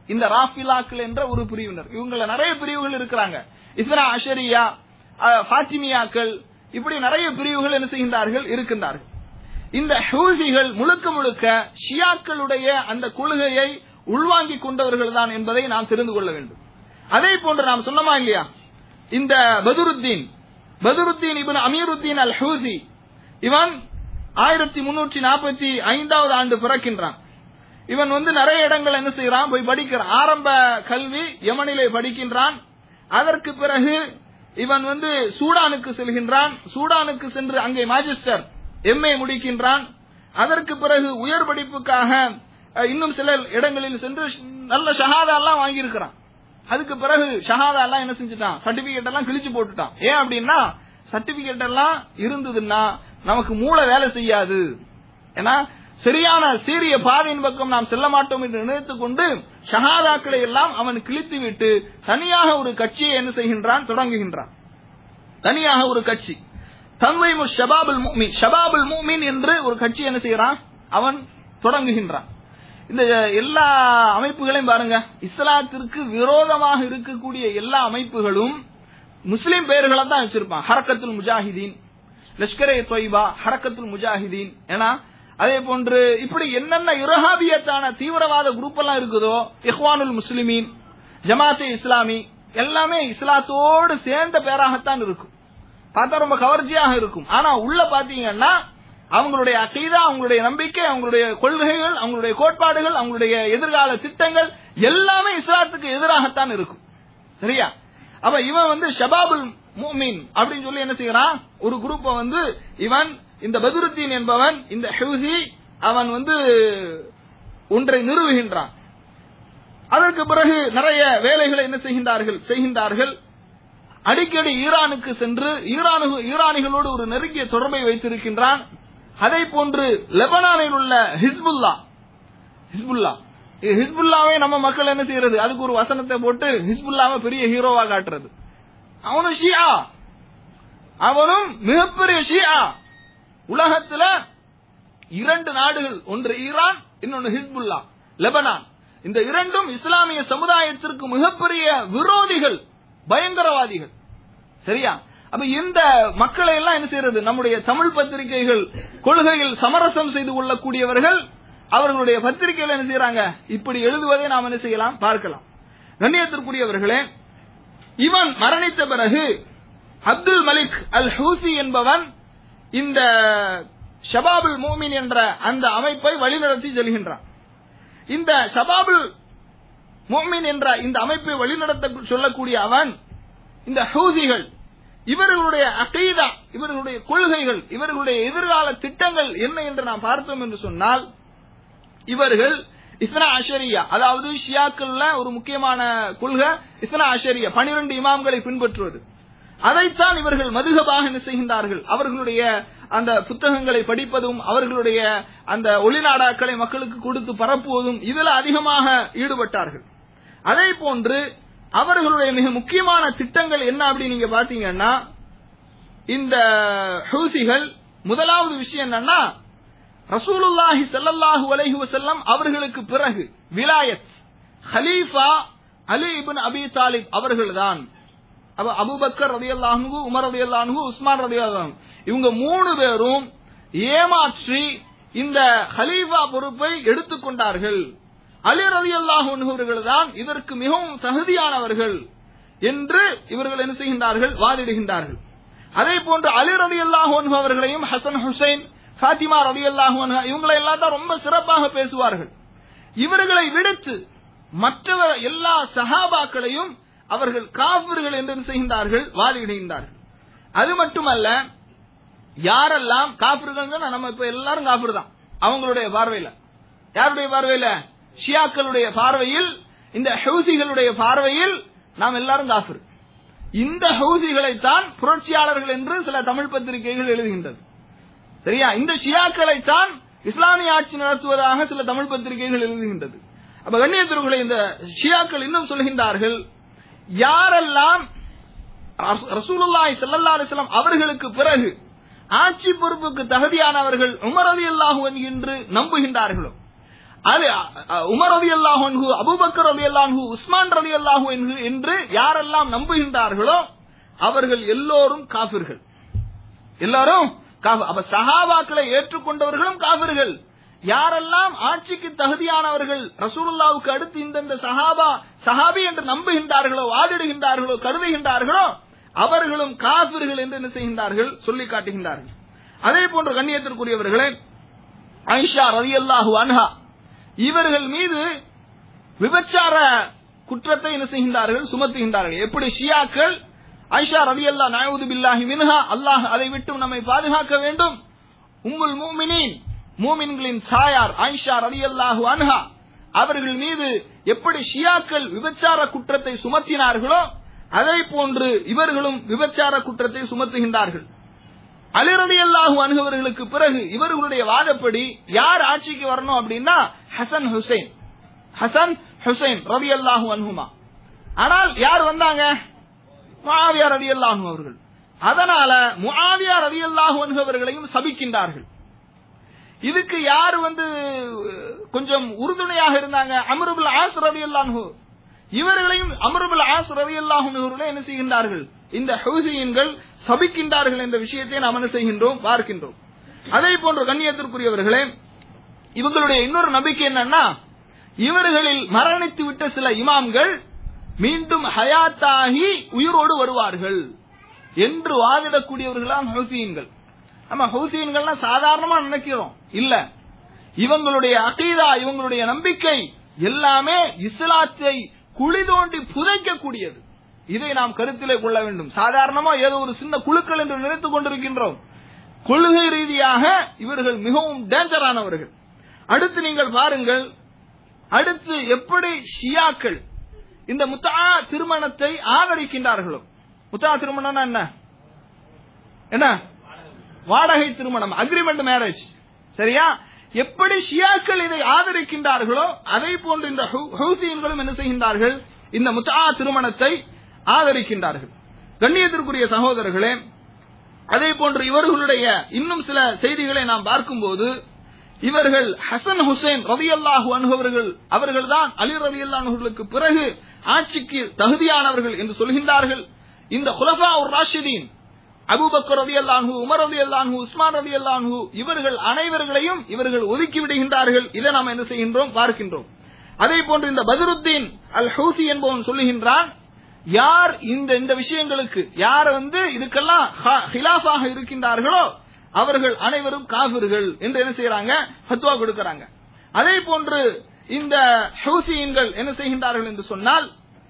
இந்த ராஃபிலாக்கள் என்ற ஒரு பிரிவினர் இவங்கள நிறைய பிரிவுகள் இருக்கிறாங்க இஸ்ரா அஷரியா அஹ், ஃபாத்திமியாக்கள் இப்படி நிறைய பிரிவுகள் என்ன செய்கின்றார்கள் இருக்கின்றார்கள் இந்த ஹூசிகள் முழுக்க முழுக்க ஷியாக்களுடைய அந்த கொள்கையை உள்வாங்கிக் கொண்டவர்கள் தான் என்பதை நாம் தெரிந்து கொள்ள வேண்டும் அதே போன்று நாம் சொன்னோமா இல்லையா இந்த பதுருத்தீன் பதுருத்தீன் இவன் அமீருத்தீன் அல் ஹூசி இவன் ஆயிரத்தி முன்னூற்றி நாற்பத்தி ஐந்தாவது ஆண்டு பிறக்கின்றான் இவன் வந்து நிறைய இடங்கள் என்ன செய்யறான் போய் படிக்கிறான் ஆரம்ப கல்வி யமனிலே படிக்கின்றான் அதற்கு பிறகு இவன் வந்து சூடானுக்கு செல்கின்றான் சூடானுக்கு சென்று அங்கே மாஜிஸ்டர் எம்ஏ முடிக்கின்றான் அதற்கு பிறகு உயர் படிப்புக்காக அஹ், இன்னும் சில இடங்களில் சென்று நல்ல ஷஹாதா எல்லாம் வாங்கியிருக்கிறான் அதுக்கு பிறகு ஷஹாதா எல்லாம் என்ன செஞ்சுட்டான் சர்டிபிகேட் எல்லாம் கிழிச்சு போட்டுட்டான் ஏன் அப்படின்னா சர்டிபிகேட் எல்லாம் இருந்ததுன்னா நமக்கு மூளை வேலை செய்யாது ஏன்னா சரியான சீரிய பாதையின் பக்கம் நாம் செல்ல மாட்டோம் என்று நினைத்துக் கொண்டு ஷஹாதாக்களை எல்லாம் அவன் கிழித்து விட்டு தனியாக ஒரு கட்சியை என்ன செய்கின்றான் தொடங்குகின்றான் தனியாக ஒரு கட்சி தன்வைமு ஷபாபுல் முக்மின் ஷபாபுல் முக்மின் என்று ஒரு கட்சி என்ன செய்யறான் அவன் தொடங்குகின்றான் இந்த எல்லா அமைப்புகளையும் பாருங்க இஸ்லாத்திற்கு விரோதமாக இருக்கக்கூடிய எல்லா அமைப்புகளும் முஸ்லிம் பெயர்களை தான் வச்சிருப்பான் ஹரக்கத்துல் முஜாஹிதீன் லஷ்கரே தொய்பா ஹரக்கத்துல் முஜாஹிதீன் ஏன்னா அதே போன்று இப்படி என்னென்ன இரஹாபியத்தான தீவிரவாத குரூப் எல்லாம் இருக்குதோ இஹ்வானுல் முஸ்லிமீன் ஜமாத்தே இஸ்லாமி எல்லாமே இஸ்லாத்தோடு சேர்ந்த பேராகத்தான் இருக்கும் பார்த்தா ரொம்ப கவர்ச்சியாக இருக்கும் ஆனா உள்ள பாத்தீங்கன்னா அவங்களுடைய அகீதா அவங்களுடைய நம்பிக்கை அவங்களுடைய கொள்கைகள் அவங்களுடைய கோட்பாடுகள் அவங்களுடைய எதிர்கால திட்டங்கள் எல்லாமே இஸ்லாத்துக்கு எதிராகத்தான் இருக்கும் சரியா அப்ப இவன் வந்து ஷபாபுல் முஃமின் அப்படின்னு சொல்லி என்ன செய்யறான் ஒரு குரூப்பை வந்து இவன் இந்த பதுருத்தீன் என்பவன் இந்த ஹவுசி அவன் வந்து ஒன்றை நிறுவுகின்றான் அதற்கு பிறகு நிறைய வேலைகளை என்ன செய்கின்றார்கள் செய்கின்றார்கள் அடிக்கடி ஈரானுக்கு சென்று ஈரானு ஈரானிகளோடு ஒரு நெருங்கிய தொடர்பை வைத்திருக்கின்றான் அதே போன்று லெபனானில் உள்ள ஹிஸ்புல்லா ஹிஸ்புல்லா இது ஹிஸ்புல்லாவே நம்ம மக்கள் என்ன செய்யறது அதுக்கு ஒரு வசனத்தை போட்டு ஹிஸ்புல்லாவை பெரிய ஹீரோவா காட்டுறது அவனும் ஷியா அவனும் மிகப்பெரிய ஷியா உலகத்துல இரண்டு நாடுகள் ஒன்று ஈரான் இன்னொன்று ஹிஸ்புல்லா லெபனான் இந்த இரண்டும் இஸ்லாமிய சமுதாயத்திற்கு மிகப்பெரிய விரோதிகள் பயங்கரவாதிகள் சரியா அப்ப இந்த மக்களை எல்லாம் என்ன செய்யறது நம்முடைய தமிழ் பத்திரிகைகள் கொள்கையில் சமரசம் செய்து கொள்ளக்கூடியவர்கள் அவர்களுடைய பத்திரிகைகள் என்ன செய்யறாங்க இப்படி எழுதுவதை நாம் என்ன செய்யலாம் பார்க்கலாம் கண்ணியத்திற்குரியவர்களே இவன் மரணித்த பிறகு அப்துல் மலிக் அல் ஹூசி என்பவன் இந்த ஷபாபுல் மோமின் என்ற அந்த அமைப்பை வழிநடத்தி செல்கின்றான் இந்த ஷபாபுல் மோமின் என்ற இந்த அமைப்பை வழிநடத்த சொல்லக்கூடிய அவன் இந்த ஹூசிகள் இவர்களுடைய அகைதா இவர்களுடைய கொள்கைகள் இவர்களுடைய எதிர்கால திட்டங்கள் என்ன என்று நாம் பார்த்தோம் என்று சொன்னால் இவர்கள் இஸ்னா அஷரியா அதாவது ஷியாக்கள்ல ஒரு முக்கியமான கொள்கை இஸ்னா அஷரியா பனிரெண்டு இமாம்களை பின்பற்றுவது அதைத்தான் இவர்கள் மதுகபாக என்ன செய்கின்றார்கள் அவர்களுடைய அந்த புத்தகங்களை படிப்பதும் அவர்களுடைய அந்த ஒளிநாடாக்களை மக்களுக்கு கொடுத்து பரப்புவதும் இதில் அதிகமாக ஈடுபட்டார்கள் அதே போன்று அவர்களுடைய மிக முக்கியமான திட்டங்கள் என்ன அப்படின்னு நீங்க பாத்தீங்கன்னா இந்த ஹூசிகள் முதலாவது விஷயம் என்னன்னா ரசூலுல்லாஹி ஸல்லல்லாஹு அலைஹி வஸல்லம் அவர்களுக்கு பிறகு விலாயத் ஹலீஃபா அலி இப்னு அபி தாலிப் அவர்கள்தான் அப்ப அபூபக்கர் ரலியல்லாஹு உமர் ரலியல்லாஹு உஸ்மான் ரலியல்லாஹு இவங்க மூணு பேரும் ஏமாற்றி இந்த ஹலீஃபா பொறுப்பை எடுத்துக்கொண்டார்கள் அலி ரலியல்லாஹு அவர்கள் தான் இதற்கு மிகவும் தகுதியானவர்கள் என்று இவர்கள் என்ன செய்கின்றார்கள் வாதிடுகின்றார்கள் அதே போன்று அலி ரலியல்லாஹு அன்ஹு அவர்களையும் ஹசன் ஹுசைன் ஃபாத்திமா ரலியல்லாஹு அன்ஹா இவங்களை எல்லாம் தான் ரொம்ப சிறப்பாக பேசுவார்கள் இவர்களை விடுத்து மற்றவர் எல்லா சஹாபாக்களையும் அவர்கள் காபிர்கள் என்று என்ன செய்கின்றார்கள் வாதிடுகின்றார்கள் அது மட்டுமல்ல யாரெல்லாம் காபிர்கள் நம்ம இப்ப எல்லாரும் காபிர் தான் அவங்களுடைய பார்வையில யாருடைய பார்வையில ஷியாக்களுடைய பார்வையில் இந்த ஹவுசிகளுடைய பார்வையில் நாம் எல்லாரும் காஃபிர் இந்த ஹவுசிகளைத்தான் புரட்சியாளர்கள் என்று சில தமிழ் பத்திரிகைகள் எழுதுகின்றது சரியா இந்த ஷியாக்களைத்தான் இஸ்லாமிய ஆட்சி நடத்துவதாக சில தமிழ் பத்திரிகைகள் எழுதுகின்றது அப்ப கண்ணியத்திற்குள்ள இந்த ஷியாக்கள் இன்னும் சொல்கின்றார்கள் யாரெல்லாம் ரசூலுல்லாஹி ஸல்லல்லாஹு அலைஹி வஸல்லம் அவர்களுக்கு பிறகு ஆட்சி பொறுப்புக்கு தகுதியானவர்கள் உமர் ரலியல்லாஹு அன்ஹு என்று நம்புகின்றார்களோ அலி அ- உமர் ரதி அல்லாஹு அபுபக்கர் ரதி அல்லாஹு உஸ்மான் ரதி அல்லாஹு என்று யாரெல்லாம் நம்புகின்றார்களோ அவர்கள் எல்லோரும் காபிர்கள் எல்லாரும் காஃபி- அப்ப சஹாபாக்களை ஏற்றுக்கொண்டவர்களும் காபிர்கள் யாரெல்லாம் ஆட்சிக்கு தகுதியானவர்கள் ரசூலுல்லாவுக்கு அடுத்து இந்தந்த சஹாபா சஹாபி என்று நம்புகின்றார்களோ வாதிடுகின்றார்களோ கருதுகின்றார்களோ அவர்களும் காபிர்கள் என்று என்ன செய்கின்றார்கள் சொல்லி காட்டுகின்றார்கள் அதே போன்ற கண்ணியத்திற்குரியவர்களே ஐஷா ரதியல்லாஹு அன்ஹா இவர்கள் மீது விபச்சார குற்றத்தை என்ன செய்கின்றார்கள் சுமத்துகின்றார்கள் எப்படி ஷியாக்கள் ஐஷா ரதியல்லா நாயூது பில்லாஹி மின்ஹா அல்லாஹ் அதை விட்டு நம்மை பாதுகாக்க வேண்டும் உம்முல் மூமினின் மூமின்களின் சாயார் ஆயிஷா ரலியல்லாஹு அன்ஹா அவர்கள் மீது எப்படி ஷியாக்கள் விபச்சார குற்றத்தை சுமத்தினார்களோ அதை போன்று இவர்களும் விபச்சார குற்றத்தை சுமத்துகின்றார்கள் அலி ரலியல்லாஹு அன்ஹு அவர்களுக்கு பிறகு இவர்களுடைய வாதப்படி யார் ஆட்சிக்கு வரணும் அப்படின்னா ஹசன் ஹுசைன் ஹசன் ஹுசைன் ரலியல்லாஹு அன்ஹுமா ஆனால் யார் வந்தாங்க முஆவியா ரலியல்லாஹு அவர்கள் அதனால முஆவியா ரலியல்லாஹு அன்ஹு அவர்களையும் சபிக்கின்றார்கள் இதுக்கு யார் வந்து கொஞ்சம் உறுதுணையாக இருந்தாங்க அமருபுல் ஆஸ் ரலியல்லாஹு இவர்களையும் அமருபுல் ஆஸ் ரலியல்லாஹு அவர்களே என்ன செய்கின்றார்கள் இந்த ஹவுசியன்கள் சபிக்கின்றார்கள் என்ற விஷயத்தை நாம் என்ன செய்கின்றோம் பார்க்கின்றோம் அதே போன்ற கண்ணியத்திற்குரியவர்களே இவங்களுடைய இன்னொரு நம்பிக்கை என்னன்னா இவர்களில் மரணித்து விட்ட சில இமாம்கள் மீண்டும் ஹயாத்தாகி உயிரோடு வருவார்கள் என்று வாதிடக்கூடியவர்களாம் ஹவுசியன்கள் நம்ம ஹவுசியன்கள்னா சாதாரணமா நினைக்கிறோம் இல்ல இவங்களுடைய அகீதா இவங்களுடைய நம்பிக்கை எல்லாமே இஸ்லாத்தை குழி தோண்டி புதைக்கக்கூடியது இதை நாம் கருத்திலே கொள்ள வேண்டும் சாதாரணமா ஏதோ ஒரு சின்ன குழுக்கள் என்று நினைத்துக் கொண்டிருக்கின்றோம் கொள்கை ரீதியாக இவர்கள் மிகவும் டேஞ்சரானவர்கள் அடுத்து நீங்கள் பாருங்கள் அடுத்து எப்படி ஷியாக்கள் இந்த முத்தா திருமணத்தை ஆதரிக்கின்றார்களோ முத்தா திருமணம்னா என்ன என்ன வாடகை திருமணம் அக்ரிமெண்ட் மேரேஜ் சரியா எப்படி ஷியாக்கள் இதை ஆதரிக்கின்றார்களோ அதை போன்று இந்த ஹூ- ஹூசியன்களும் என்ன செய்கின்றார்கள் இந்த முத்தா திருமணத்தை ஆதரிக்கின்றார்கள் கண்ணியத்திற்குரிய சகோதரர்களே அதே போன்று இவர்களுடைய இன்னும் சில செய்திகளை நாம் பார்க்கும்போது இவர்கள் ஹசன் ஹுசைன் ரதியல்லாஹு அனுபவர்கள் அவர்கள்தான் அலி ரதியல்லாஹுகளுக்கு பிறகு ஆட்சிக்கு தகுதியானவர்கள் என்று சொல்கின்றார்கள் இந்த குலஃபா உர் ராஷிதீன் அபூபக்கர் ரதியல்லாஹு உமர் ரதியல்லாஹு உஸ்மான் ரதியல்லாஹு இவர்கள் அனைவர்களையும் இவர்கள் ஒதுக்கி விடுகின்றார்கள் இதை நாம் என்ன செய்கின்றோம் பார்க்கின்றோம் அதே போன்று இந்த பதருத்தீன் அல் ஹூசி என்பவன் சொல்லுகின்றான் யார் இந்த இந்த விஷயங்களுக்கு யார் வந்து இதுக்கெல்லாம் ஹ- ஹிலாஃபாக இருக்கின்றார்களோ அவர்கள் அனைவரும் காபிர்கள் என்று என்ன செய்யறாங்க ஃபத்வா கொடுக்கறாங்க அதே போன்று இந்த ஹவுசியன்கள் என்ன செய்கின்றார்கள் என்று சொன்னால்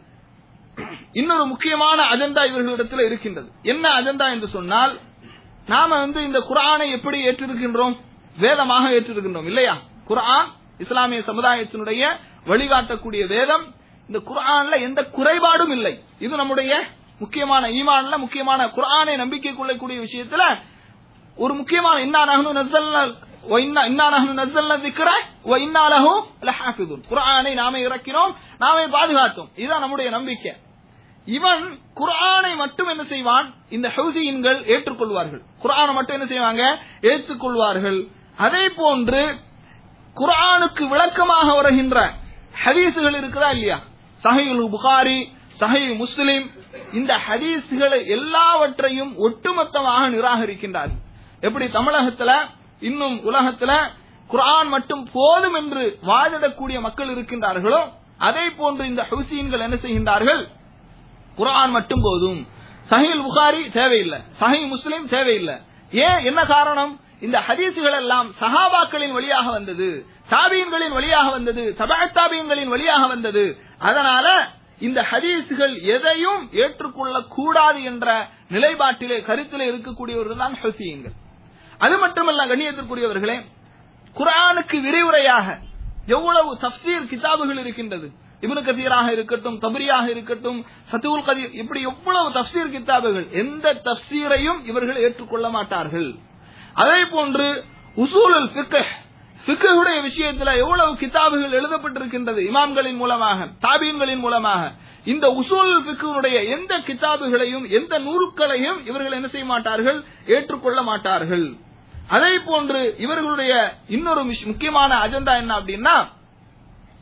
இன்னொரு முக்கியமான அஜெண்டா இவர்களிடத்தில் இருக்கின்றது என்ன அஜெண்டா என்று சொன்னால் நாம வந்து இந்த குர்ஆனை எப்படி ஏற்றிருக்கின்றோம் வேதமாக ஏற்றிருக்கின்றோம் இல்லையா குர்ஆன் இஸ்லாமிய சமுதாயத்தினுடைய வழிகாட்டக்கூடிய வேதம் இந்த குர்ஆன்ல எந்த குறைபாடும் இல்லை இது நம்முடைய முக்கியமான ஈமான்ல முக்கியமான குர்ஆனை நம்பிக்கை கொள்ளக்கூடிய விஷயத்துல ஒரு முக்கியமான இன்னா நஹ்னு நஸ்ஸல்னா வ இன்னா இன்னா நஹ்னு நஸ்ஸல்னா ذிக்ர வ இன்னா லஹு லஹாஃபிதுன் குர்ஆனை நாமே இறக்கினோம் நாமே பாதுகாத்தோம் இதுதான் நம்முடைய நம்பிக்கை இவன் குர்ஆனை மட்டும் என்ன செய்வான் இந்த ஹவுசியின்கள் ஏற்றுக்கொள்வார்கள் குர்ஆனை மட்டும் என்ன செய்வாங்க ஏற்றுக்கொள்வார்கள் அதே போன்று குர்ஆனுக்கு விளக்கமாக வருகின்ற ஹதீசுகள் இருக்குதா இல்லையா சஹீல் புகாரி சஹீ முஸ்லிம் இந்த ஹதீஸ்களை எல்லாவற்றையும் ஒட்டுமொத்தமாக நிராகரிக்கின்றார்கள் எப்படி தமிழகத்துல இன்னும் உலகத்துல குர்ஆன் மட்டும் போதும் என்று வாதிடக்கூடிய மக்கள் இருக்கின்றார்களோ அதே போன்று இந்த ஹுசீன்கள் என்ன செய்கின்றார்கள் குர்ஆன் மட்டும் போதும் சஹீல் புகாரி தேவையில்லை சஹீ முஸ்லிம் தேவையில்லை ஏன் என்ன காரணம் இந்த ஹதீசுகள் எல்லாம் சஹாபாக்களின் வழியாக வந்தது தாபியன்களின் வழியாக வந்தது தபா தாபியன்களின் வழியாக வந்தது அதனால இந்த ஹதீசுகள் எதையும் ஏற்றுக்கொள்ள கூடாது என்ற நிலைப்பாட்டிலே கருத்திலே இருக்கக்கூடியவர்கள் தான் ஹசீன்கள் அது மட்டுமல்ல கண்ணியத்திற்குரியவர்களே குர்ஆனுக்கு விரிவுரையாக எவ்வளவு தப்சீர் கிதாபுகள் இருக்கின்றது இப்னு கதீராக இருக்கட்டும் தபரியாக இருக்கட்டும் ஃபத்துல் கதீர் இப்படி எவ்வளவு தப்சீர் கிதாபுகள் எந்த தப்சீரையும் இவர்கள் ஏற்றுக்கொள்ள மாட்டார்கள் அதே போன்று உசூலுல் ஃபிக்ஹ் ஃபிக்ஹுடைய விஷயத்துல எவ்வளவு கிதாபுகள் எழுதப்பட்டிருக்கின்றது இமாம்களின் மூலமாக தாபீன்களின் மூலமாக இந்த உசூல் ஃபிக்ஹுடைய எந்த கிதாபுகளையும் எந்த நூல்களையும் இவர்கள் என்ன செய்ய மாட்டார்கள் ஏற்றுக்கொள்ள மாட்டார்கள் அதே போன்று இவர்களுடைய இன்னொரு மிஷ்- முக்கியமான அஜெண்டா என்ன அப்படின்னா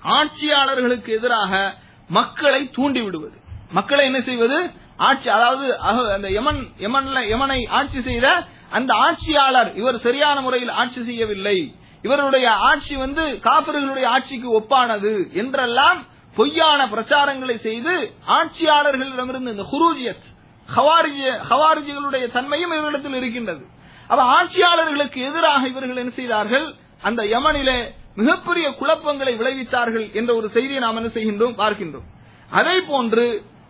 ஆட்சியாளர்களுக்கு எதிராக மக்களை தூண்டி விடுவது மக்களை என்ன செய்வது ஆட்சி அதாவது அஹ், அந்த யமன் யமன்ல யமனை ஆட்சி செய்த அந்த ஆட்சியாளர் இவர் சரியான முறையில் ஆட்சி செய்யவில்லை இவருடைய ஆட்சி வந்து காபிர்களுடைய ஆட்சிக்கு ஒப்பானது என்றெல்லாம் பொய்யான பிரச்சாரங்களை செய்து ஆட்சியாளர்களிடமிருந்து இந்த ஹுரூஜியத் ஹவாரிஜ ஹவாரிஜிகளுடைய தன்மையும் இவர்களிடத்தில் இருக்கின்றது அப்ப ஆட்சியாளர்களுக்கு எதிராக இவர்கள் என்ன செய்தார்கள் அந்த யமனிலே மிகப்பெரிய குழப்பங்களை விளைவித்தார்கள் என்ற ஒரு செய்தியை நாம் என்ன செய்கின்றோம் பார்க்கின்றோம் அதே போன்று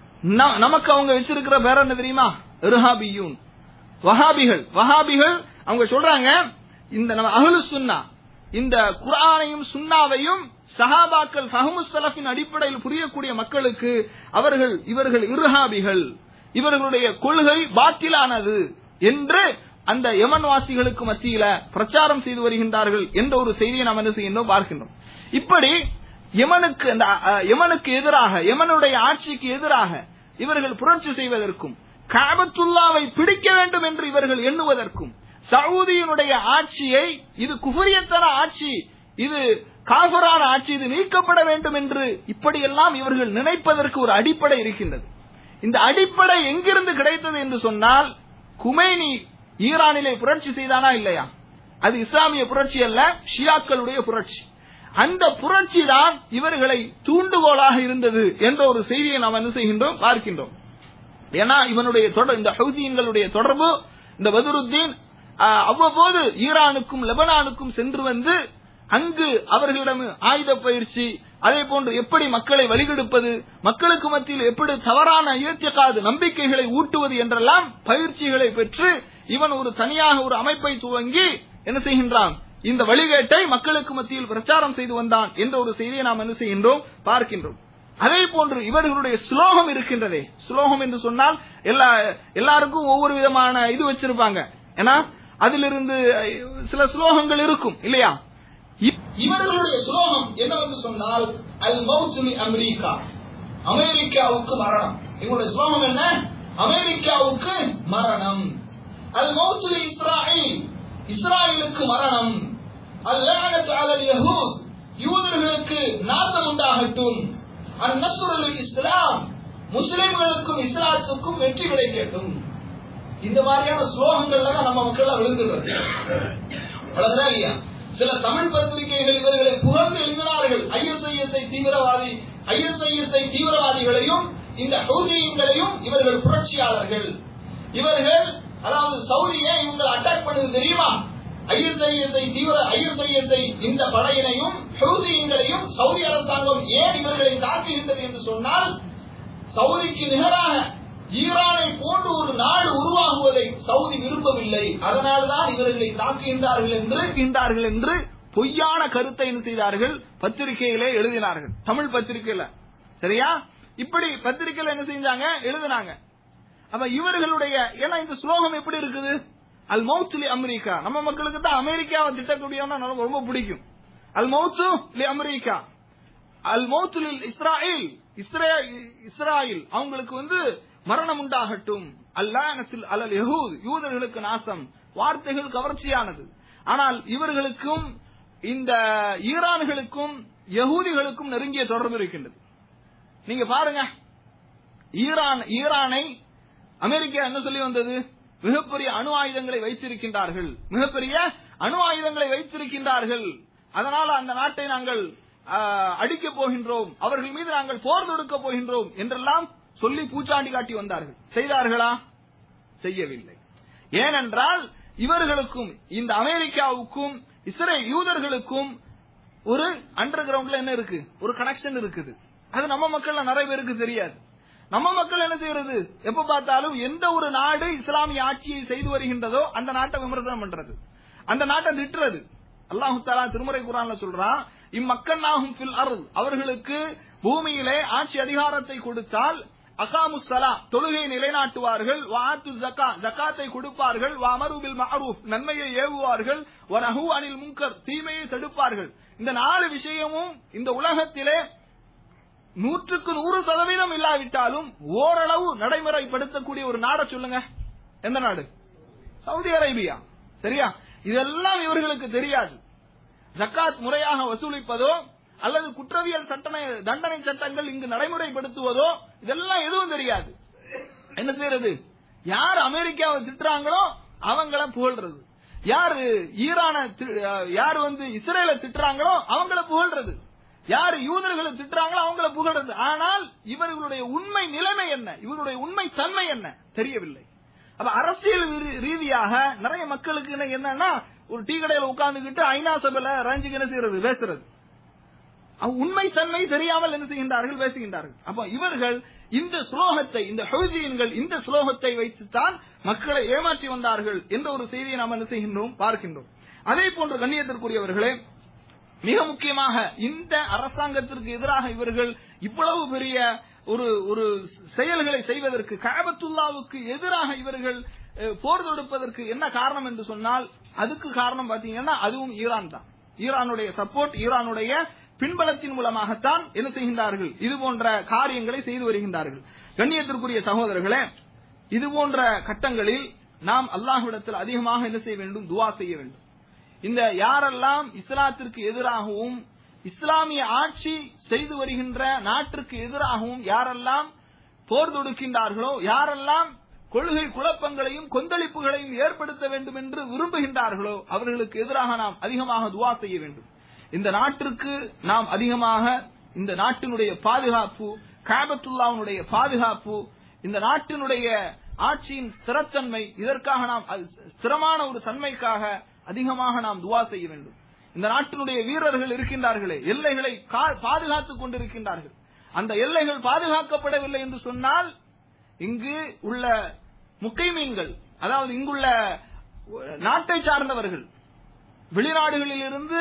ந- நமக்கு அவங்க வச்சிருக்கிற பேர் என்ன தெரியுமா இர்ஹாபியூன் வஹாபிகள் வஹாபிகள் அவங்க சொல்றாங்க இந்த நம்ம அஹ்லு சுன்னா இந்த குர்ஆனையும் சுன்னாவையும் சஹாபாக்கள் ஃபஹ்மு ஸலஃபின் அடிப்படையில் புரியக்கூடிய மக்களுக்கு அவர்கள் இவர்கள் இர்ஹாபிகள் இவர்களுடைய கொள்கை பாத்திலானது என்று அந்த யமன்வாசிகளுக்கு மத்தியில பிரச்சாரம் செய்து வருகின்றார்கள் என்ற ஒரு செய்தியை நாம் என்ன செய்கின்றோம் பார்க்கின்றோம் இப்படி யமனுக்கு அந்த அஹ், யமனுக்கு எதிராக யமனுடைய ஆட்சிக்கு எதிராக இவர்கள் புரட்சி செய்வதற்கும் காபத்துல்லாவை பிடிக்க வேண்டும் என்று இவர்கள் எண்ணுவதற்கும் சவுதியினுடைய ஆட்சியை இது குஃபரியத்தன ஆட்சி இது காஃபரான ஆட்சி இது நீக்கப்பட வேண்டும் என்று இப்படியெல்லாம் இவர்கள் நினைப்பதற்கு ஒரு அடிப்படை இருக்கின்றது இந்த அடிப்படை எங்கிருந்து கிடைத்தது என்று சொன்னால் குமைனி ஈரானிலே புரட்சி செய்தானா இல்லையா அது இஸ்லாமிய புரட்சி அல்ல ஷியாக்களுடைய புரட்சி அந்த புரட்சி தான் இவர்களை தூண்டுகோலாக இருந்தது என்ற ஒரு செய்தியை நாம் என்ன செய்கின்றோம் பார்க்கின்றோம் ஏன்னா இவனுடைய தொடர் இந்த ஹவுதியன்களுடைய தொடர்பு இந்த பதுருத்தீன் ஆஹ், அவ்வப்போது ஈரானுக்கும் லெபனானுக்கும் சென்று வந்து அங்கு அவர்களிடம் ஆயுத பயிற்சி அதே போன்று எப்படி மக்களை வழிகெடுப்பது மக்களுக்கு மத்தியில் எப்படி தவறான இயற்கைக்காது நம்பிக்கைகளை ஊட்டுவது என்றெல்லாம் பயிற்சிகளை பெற்று இவன் ஒரு தனியாக ஒரு அமைப்பை துவங்கி என்ன செய்கின்றான் இந்த வழிகேட்டை மக்களுக்கு மத்தியில் பிரச்சாரம் செய்து வந்தான் என்ற ஒரு செய்தியை நாம் என்ன செய்கின்றோம் பார்க்கின்றோம் அதே போன்று இவர்களுடைய ஸ்லோகம் இருக்கின்றதே ஸ்லோகம் என்று சொன்னால் எல்லா எல்லாருக்கும் ஒவ்வொரு விதமான இது வச்சிருப்பாங்க ஏன்னா அதிலிருந்து அஹ், சில ஸ்லோகங்கள் இருக்கும் இல்லையா இப்- இவர்களுடைய ஸ்லோகம் என்னவென்று சொன்னால் அல் மௌசுமி அமெரிக்கா அமெரிக்காவுக்கு மரணம் இவங்களுடைய ஸ்லோகம் என்ன அமெரிக்காவுக்கு மரணம் அல் மௌசுலி இஸ்ராயில் இஸ்ராயலுக்கு மரணம் அல் லஅனத்து அலல் யஹூத் யூதர்களுக்கு நாசம் உண்டாகட்டும் அன் நஸ்ருல் இஸ்லாம் முஸ்லிம்களுக்கும் இஸ்லாத்துக்கும் வெற்றி கிடைக்கட்டும் இந்த மாதிரியான ஸ்லோகங்கள்ல தான் நம்ம மக்கள் எல்லாம் விழுந்துடுறது அவ்வளவுதான் இல்லையா சில தமிழ் பத்திரிகைகள் இவர்களை புகழ்ந்து எழுதினார்கள் ஐஎஸ்ஐஎஸ்ஐ தீவிரவாதி ஐஎஸ்ஐஎஸ்ஐ தீவிரவாதிகளையும் இந்த ஹவுதியங்களையும் இவர்கள் புரட்சியாளர்கள் இவர்கள் அதாவது சவுதியை இவங்க அட்டாக் பண்ணது தெரியுமா ஐஎஸ்ஐஎஸ்ஐ தீவிர ஐஎஸ்ஐஎஸ்ஐ இந்த படையினையும் ஹவுதியங்களையும் சவுதி அரசாங்கம் ஏன் இவர்களை தாக்குகின்றது என்று சொன்னால் சவுதிக்கு நிகராக ஈரானை போன்று ஒரு நாடு உருவாகுவதை சவுதி விரும்பவில்லை அதனால்தான் இவர்களை தாக்குகின்றார்கள் என்று இருக்கின்றார்கள் என்று பொய்யான கருத்தை என்ன செய்தார்கள் பத்திரிகையிலே எழுதினார்கள் தமிழ் பத்திரிகையில சரியா இப்படி பத்திரிகையில என்ன செஞ்சாங்க எழுதினாங்க அப்ப இவர்களுடைய ஏன்னா இந்த ஸ்லோகம் எப்படி இருக்குது அல் மௌத்துலி அமெரிக்கா நம்ம மக்களுக்கு தான் அமெரிக்காவை திட்டக்கூடியவனா நமக்கு ரொம்ப பிடிக்கும் அல் மௌத்து லி அமெரிக்கா அல் மௌத்துலில் இஸ்ராயில் இஸ்ரே- இஸ்ராயில் அவங்களுக்கு வந்து மரணம் உண்டாகட்டும் அல்லானத்தில் அலல் யஹூத் யூதர்களுக்கு நாசம் வார்த்தைகள் கவர்ச்சியானது ஆனால் இவர்களுக்கும் இந்த ஈரான்களுக்கும் யகூதிகளுக்கும் நெருங்கிய தொடர்பு இருக்கின்றது நீங்க பாருங்க ஈரான் ஈரானை அமெரிக்கா என்ன சொல்லி வந்தது மிகப்பெரிய அணு ஆயுதங்களை வைத்திருக்கின்றார்கள் மிகப்பெரிய அணு ஆயுதங்களை வைத்திருக்கின்றார்கள் அதனால அந்த நாட்டை நாங்கள் அடிக்கப் போகின்றோம் அவர்கள் மீது நாங்கள் போர் தொடுக்க போகின்றோம் என்றெல்லாம் சொல்லி பூச்சாண்டி காட்டி வந்தார்கள் செய்தார்களா செய்யவில்லை ஏனென்றால் இவர்களுக்கும் இந்த அமெரிக்காவுக்கும் இஸ்ரேல் யூதர்களுக்கும் ஒரு அண்டர் கிரவுண்ட்ல என்ன இருக்கு ஒரு கனெக்ஷன் இருக்குது அது நம்ம மக்கள்ல நிறைய பேருக்கு தெரியாது நம்ம மக்கள் என்ன செய்யறது எப்ப பார்த்தாலும் எந்த ஒரு நாடு இஸ்லாமிய ஆட்சியை செய்து வருகின்றதோ அந்த நாட்டை விமர்சனம் பண்றது அந்த நாட்டை திட்டுறது அல்லாஹு தாலா திருமுறை குரான்ல சொல்றான் இம்மக்கன்னாகும் ஃபில் அருள் அவர்களுக்கு பூமியிலே ஆட்சி அதிகாரத்தை கொடுத்தால் அகாமு சலா தொழுகை நிலைநாட்டுவார்கள் வாத்து ஜக்கா ஜக்காத்தை கொடுப்பார்கள் வமருபில் மஅரூஃப் நன்மையை ஏவுவார்கள் வரஹு அனில் முன்கர் தீமையை தடுப்பார்கள் இந்த நாலு விஷயமும் இந்த உலகத்திலே நூற்றுக்கு நூறு சதவீதம் இல்லாவிட்டாலும் ஓரளவு நடைமுறைப்படுத்தக்கூடிய ஒரு நாடை சொல்லுங்க எந்த நாடு சவுதி அரேபியா சரியா இதெல்லாம் இவர்களுக்கு தெரியாது ஜக்காத் முறையாக வசூலிப்பதோ அல்லது குற்றவியல் சட்டனை தண்டனை சட்டங்கள் இங்கு நடைமுறைப்படுத்துவதோ இதெல்லாம் எதுவும் தெரியாது என்ன செய்யறது யார் அமெரிக்காவை திட்டுறாங்களோ அவங்கள புகழ்றது யாரு ஈரான தி- அஹ் யார் வந்து இஸ்ரேல திட்டுறாங்களோ அவங்கள புகழ்றது யார் யூதர்களை திட்டுறாங்களோ அவங்கள புகழ்றது ஆனால் இவர்களுடைய உண்மை நிலைமை என்ன இவருடைய உண்மை தன்மை என்ன தெரியவில்லை அப்ப அரசியல் ரீ- ரீதியாக நிறைய மக்களுக்கு என்ன- என்னன்னா ஒரு டீ கடையில உட்கார்ந்துகிட்டு ஐநா சபையில ரஞ்சிக்கு என்ன செய்யறது பேசுறது அவ் உண்மை தன்மை தெரியாமல் என்ன செய்கின்றார்கள் பேசுகின்றார்கள் அப்ப இவர்கள் இந்த ஸ்லோகத்தை இந்த ஹவுதியன்கள் இந்த ஸ்லோகத்தை வைத்துத்தான் மக்களை ஏமாற்றி வந்தார்கள் என்ற ஒரு செய்தியை நாம் என்ன செய்கின்றோம் பார்க்கின்றோம் அதே போன்று கண்ணியத்திற்குரியவர்களே மிக முக்கியமாக இந்த அரசாங்கத்திற்கு எதிராக இவர்கள் இவ்வளவு பெரிய ஒரு ஒரு செயல்களை செய்வதற்கு காபத்துல்லாவுக்கு எதிராக இவர்கள் அஹ், போர் தொடுப்பதற்கு என்ன காரணம் என்று சொன்னால் அதுக்கு காரணம் பாத்தீங்கன்னா அதுவும் ஈரான் தான் ஈரானுடைய சப்போர்ட் ஈரானுடைய பின்பலத்தின் மூலமாகத்தான் என்ன செய்கின்றார்கள் இது போன்ற காரியங்களை செய்து வருகின்றார்கள் கண்ணியத்திற்குரிய சகோதரர்களே இது போன்ற கட்டங்களில் நாம் அல்லாஹ்விடத்தில் அதிகமாக என்ன செய்ய வேண்டும் துவா செய்ய வேண்டும் இந்த யாரெல்லாம் இஸ்லாத்திற்கு எதிராகவும் இஸ்லாமிய ஆட்சி செய்து வருகின்ற நாட்டிற்கு எதிராகவும் யாரெல்லாம் போர் தொடுக்கின்றார்களோ யாரெல்லாம் கொள்கை குழப்பங்களையும் கொந்தளிப்புகளையும் ஏற்படுத்த வேண்டும் என்று விரும்புகின்றார்களோ அவர்களுக்கு எதிராக நாம் அதிகமாக துவா செய்ய வேண்டும் இந்த நாட்டிற்கு நாம் அதிகமாக இந்த நாட்டினுடைய பாதுகாப்பு காபத்துல்லாவுடைய பாதுகாப்பு இந்த நாட்டினுடைய ஆட்சியின் ஸ்திரத்தன்மை இதற்காக நாம் அது ஸ்திரமான ஒரு தன்மைக்காக அதிகமாக நாம் துவா செய்ய வேண்டும் இந்த நாட்டினுடைய வீரர்கள் இருக்கின்றார்களே எல்லைகளை கா- பாதுகாத்துக் கொண்டிருக்கின்றார்கள் அந்த எல்லைகள் பாதுகாக்கப்படவில்லை என்று சொன்னால் இங்கு உள்ள முக்கைமீன்கள் அதாவது இங்குள்ள நாட்டை சார்ந்தவர்கள் வெளிநாடுகளில் இருந்து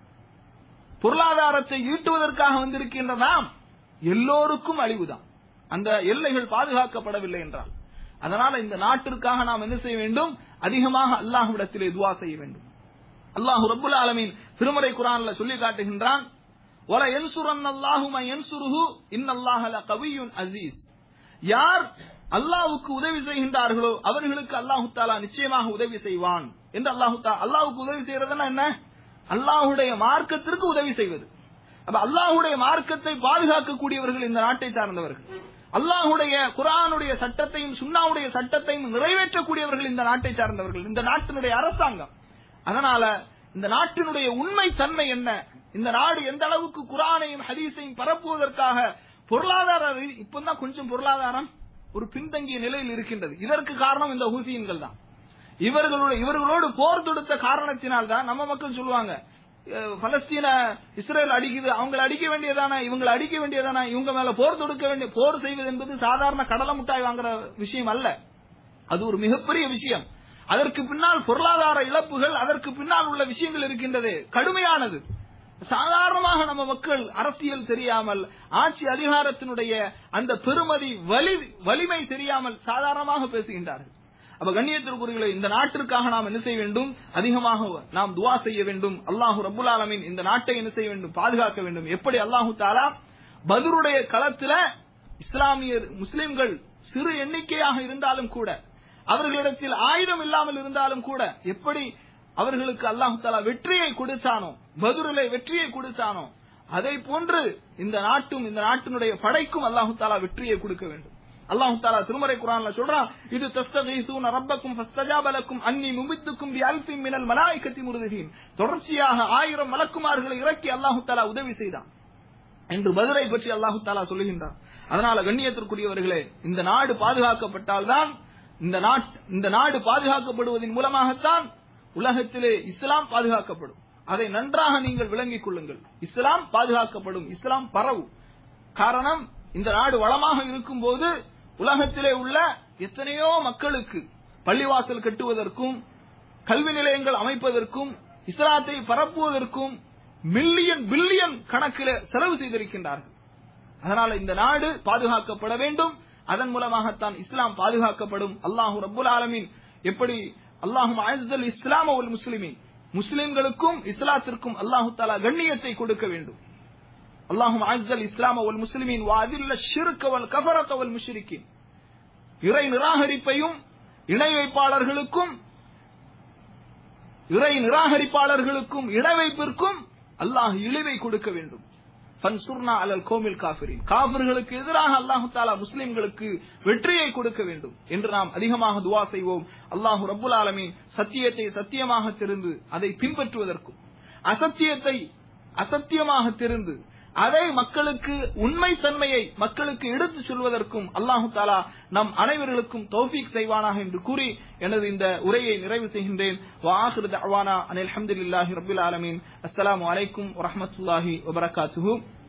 பொருளாதாரத்தை ஈட்டுவதற்காக வந்திருக்கின்ற நாம் எல்லோருக்கும் அழிவுதான் அந்த எல்லைகள் பாதுகாக்கப்படவில்லை என்றால் அதனால இந்த நாட்டிற்காக நாம் என்ன செய்ய வேண்டும் அதிகமாக அல்லாஹ்விடத்திலே துவா செய்ய வேண்டும் அல்லாஹ் ரப்புல் ஆலமீன் திருமறை குரான்ல சொல்லி காட்டுகின்றான் வல என்சுரன் அல்லாஹு என்சுருஹு இன்னல்லாஹ லகவியுன் அசீஸ் யார் அல்லாஹ்வுக்கு உதவி செய்கின்றார்களோ அவர்களுக்கு அல்லாஹு தாலா நிச்சயமாக உதவி செய்வான் என்று அல்லாஹு தா அல்லாஹ்வுக்கு உதவி செய்யறதுன்னா என்ன அல்லாஹ்வுடைய மார்க்கத்திற்கு உதவி செய்வது அப்ப அல்லாஹ்வுடைய மார்க்கத்தை பாதுகாக்கக்கூடியவர்கள் இந்த நாட்டை சார்ந்தவர்கள் அல்லாஹ்வுடைய குர்ஆனுடைய சட்டத்தையும் சுன்னாவுடைய சட்டத்தையும் நிறைவேற்றக்கூடியவர்கள் இந்த நாட்டை சார்ந்தவர்கள் இந்த நாட்டினுடைய அரசாங்கம் அதனால இந்த நாட்டினுடைய உண்மை தன்மை என்ன இந்த நாடு எந்த அளவுக்கு குரானையும் ஹதீஸையும் பரப்புவதற்காக பொருளாதார ரீ- இப்பதான் கொஞ்சம் பொருளாதாரம் ஒரு பின்தங்கிய நிலையில் இருக்கின்றது இதற்கு காரணம் இந்த ஹூசியன்கள் தான் இவர்களோட இவர்களோடு போர் தொடுத்த காரணத்தினால் தான் நம்ம மக்கள் சொல்லுவாங்க அஹ், பலஸ்தீன இஸ்ரேல் அடிக்குது அவங்களை அடிக்க வேண்டியதானே இவங்களை அடிக்க வேண்டியதானே இவங்க மேல போர் தொடுக்க வேண்டிய போர் செய்வது என்பது சாதாரண கடலை முட்டாய் வாங்குற விஷயம் அல்ல அது ஒரு மிகப்பெரிய விஷயம் அதற்கு பின்னால் பொருளாதார இழப்புகள் அதற்கு பின்னால் உள்ள விஷயங்கள் இருக்கின்றது கடுமையானது சாதாரணமாக நம்ம மக்கள் அரசியல் தெரியாமல் ஆட்சி அதிகாரத்தினுடைய அந்த பெருமதி வலி வலிமை தெரியாமல் சாதாரணமாக பேசுகின்றார்கள் அப்ப கண்ணியத்திற்குரியவர்களே இந்த நாட்டிற்காக நாம் என்ன செய்ய வேண்டும் அதிகமாக நாம் துவா செய்ய வேண்டும் அல்லாஹு ரப்புல் ஆலமீன் இந்த நாட்டை என்ன செய்ய வேண்டும் பாதுகாக்க வேண்டும் எப்படி அல்லாஹு தாலா பதுருடைய களத்துல இஸ்லாமியர் முஸ்லிம்கள் சிறு எண்ணிக்கையாக இருந்தாலும் கூட அவர்களிடத்தில் ஆயுதம் இல்லாமல் இருந்தாலும் கூட எப்படி அவர்களுக்கு அல்லாஹு தாலா வெற்றியை கொடுத்தானோ பதுரிலே வெற்றியை கொடுத்தானோ அதை போன்று இந்த நாட்டும் இந்த நாட்டினுடைய படைக்கும் அல்லாஹு தாலா வெற்றியை கொடுக்க வேண்டும் அல்லாஹு தாலா திருமறை குரான்ல சொல்றான் இது தஸ்தகீசூன ரப்பக்கும் ஃபஸ்தஜாபலக்கும் அன்னி முமித்துக்கும் பி அல்ஃபின் மினல் மலாயிகத்தி முருதகீன் தொடர்ச்சியாக ஆயிரம் மலக்குமார்களை இறக்கி அல்லாஹு தாலா உதவி செய்தான் என்று மதுரை பற்றி அல்லாஹு தாலா சொல்லுகின்றார் அதனால கண்ணியத்திற்குரியவர்களே இந்த நாடு பாதுகாக்கப்பட்டால்தான் இந்த நாட் இந்த நாடு பாதுகாக்கப்படுவதன் மூலமாகத்தான் உலகத்திலே இஸ்லாம் பாதுகாக்கப்படும் அதை நன்றாக நீங்கள் விளங்கிக் கொள்ளுங்கள் இஸ்லாம் பாதுகாக்கப்படும் இஸ்லாம் பரவும் காரணம் இந்த நாடு வளமாக இருக்கும் போது உலகத்திலே உள்ள எத்தனையோ மக்களுக்கு பள்ளிவாசல் கட்டுவதற்கும் கல்வி நிலையங்கள் அமைப்பதற்கும் இஸ்லாத்தை பரப்புவதற்கும் மில்லியன் பில்லியன் கணக்கில் செலவு செய்திருக்கின்றார்கள் அதனால இந்த நாடு பாதுகாக்கப்பட வேண்டும் அதன் மூலமாகத்தான் இஸ்லாம் பாதுகாக்கப்படும் அல்லாஹு ரப்புல் ஆலமீன் எப்படி அல்லாஹும் ஆயிசல் இஸ்லாம் ஒரு முஸ்லிமின் முஸ்லிம்களுக்கும் இஸ்லாத்திற்கும் அல்லாஹு தாலா கண்ணியத்தை கொடுக்க வேண்டும் அல்லாஹும் ஆயிசல் இஸ்லாம் ஒரு முஸ்லிமின் வாதில்ல ஷிருக்கவல் கபரத்தவல் முஷ்ரிக்கின் இறை நிராகரிப்பையும் இணை வைப்பாளர்களுக்கும் இறை நிராகரிப்பாளர்களுக்கும் இணை வைப்பிற்கும் அல்லாஹ் இழிவை கொடுக்க வேண்டும் ஃபன்சுர்னா அலல் கோமில் காஃபிரின் காபிர்களுக்கு எதிராக அல்லாஹு தாலா முஸ்லிம்களுக்கு வெற்றியை கொடுக்க வேண்டும் என்று நாம் அதிகமாக துவா செய்வோம் அல்லாஹு ரப்புல் ஆலமீன் சத்தியத்தை சத்தியமாக தெரிந்து அதை பின்பற்றுவதற்கும் அசத்தியத்தை அசத்தியமாக தெரிந்து அதை மக்களுக்கு உண்மை தன்மையை மக்களுக்கு எடுத்துச் சொல்வதற்கும் அல்லாஹு தாலா நம் அனைவர்களுக்கும் தௌஃபீக் செய்வானாக என்று கூறி எனது இந்த உரையை நிறைவு செய்கின்றேன் வாஹிரு தஅவானா அனில் ஹம்துலில்லாஹி ரப்பில் ஆலமீன் அஸ்ஸலாமு அலைக்கும் வரஹ்மத்துல்லாஹி வபரகாத்துஹு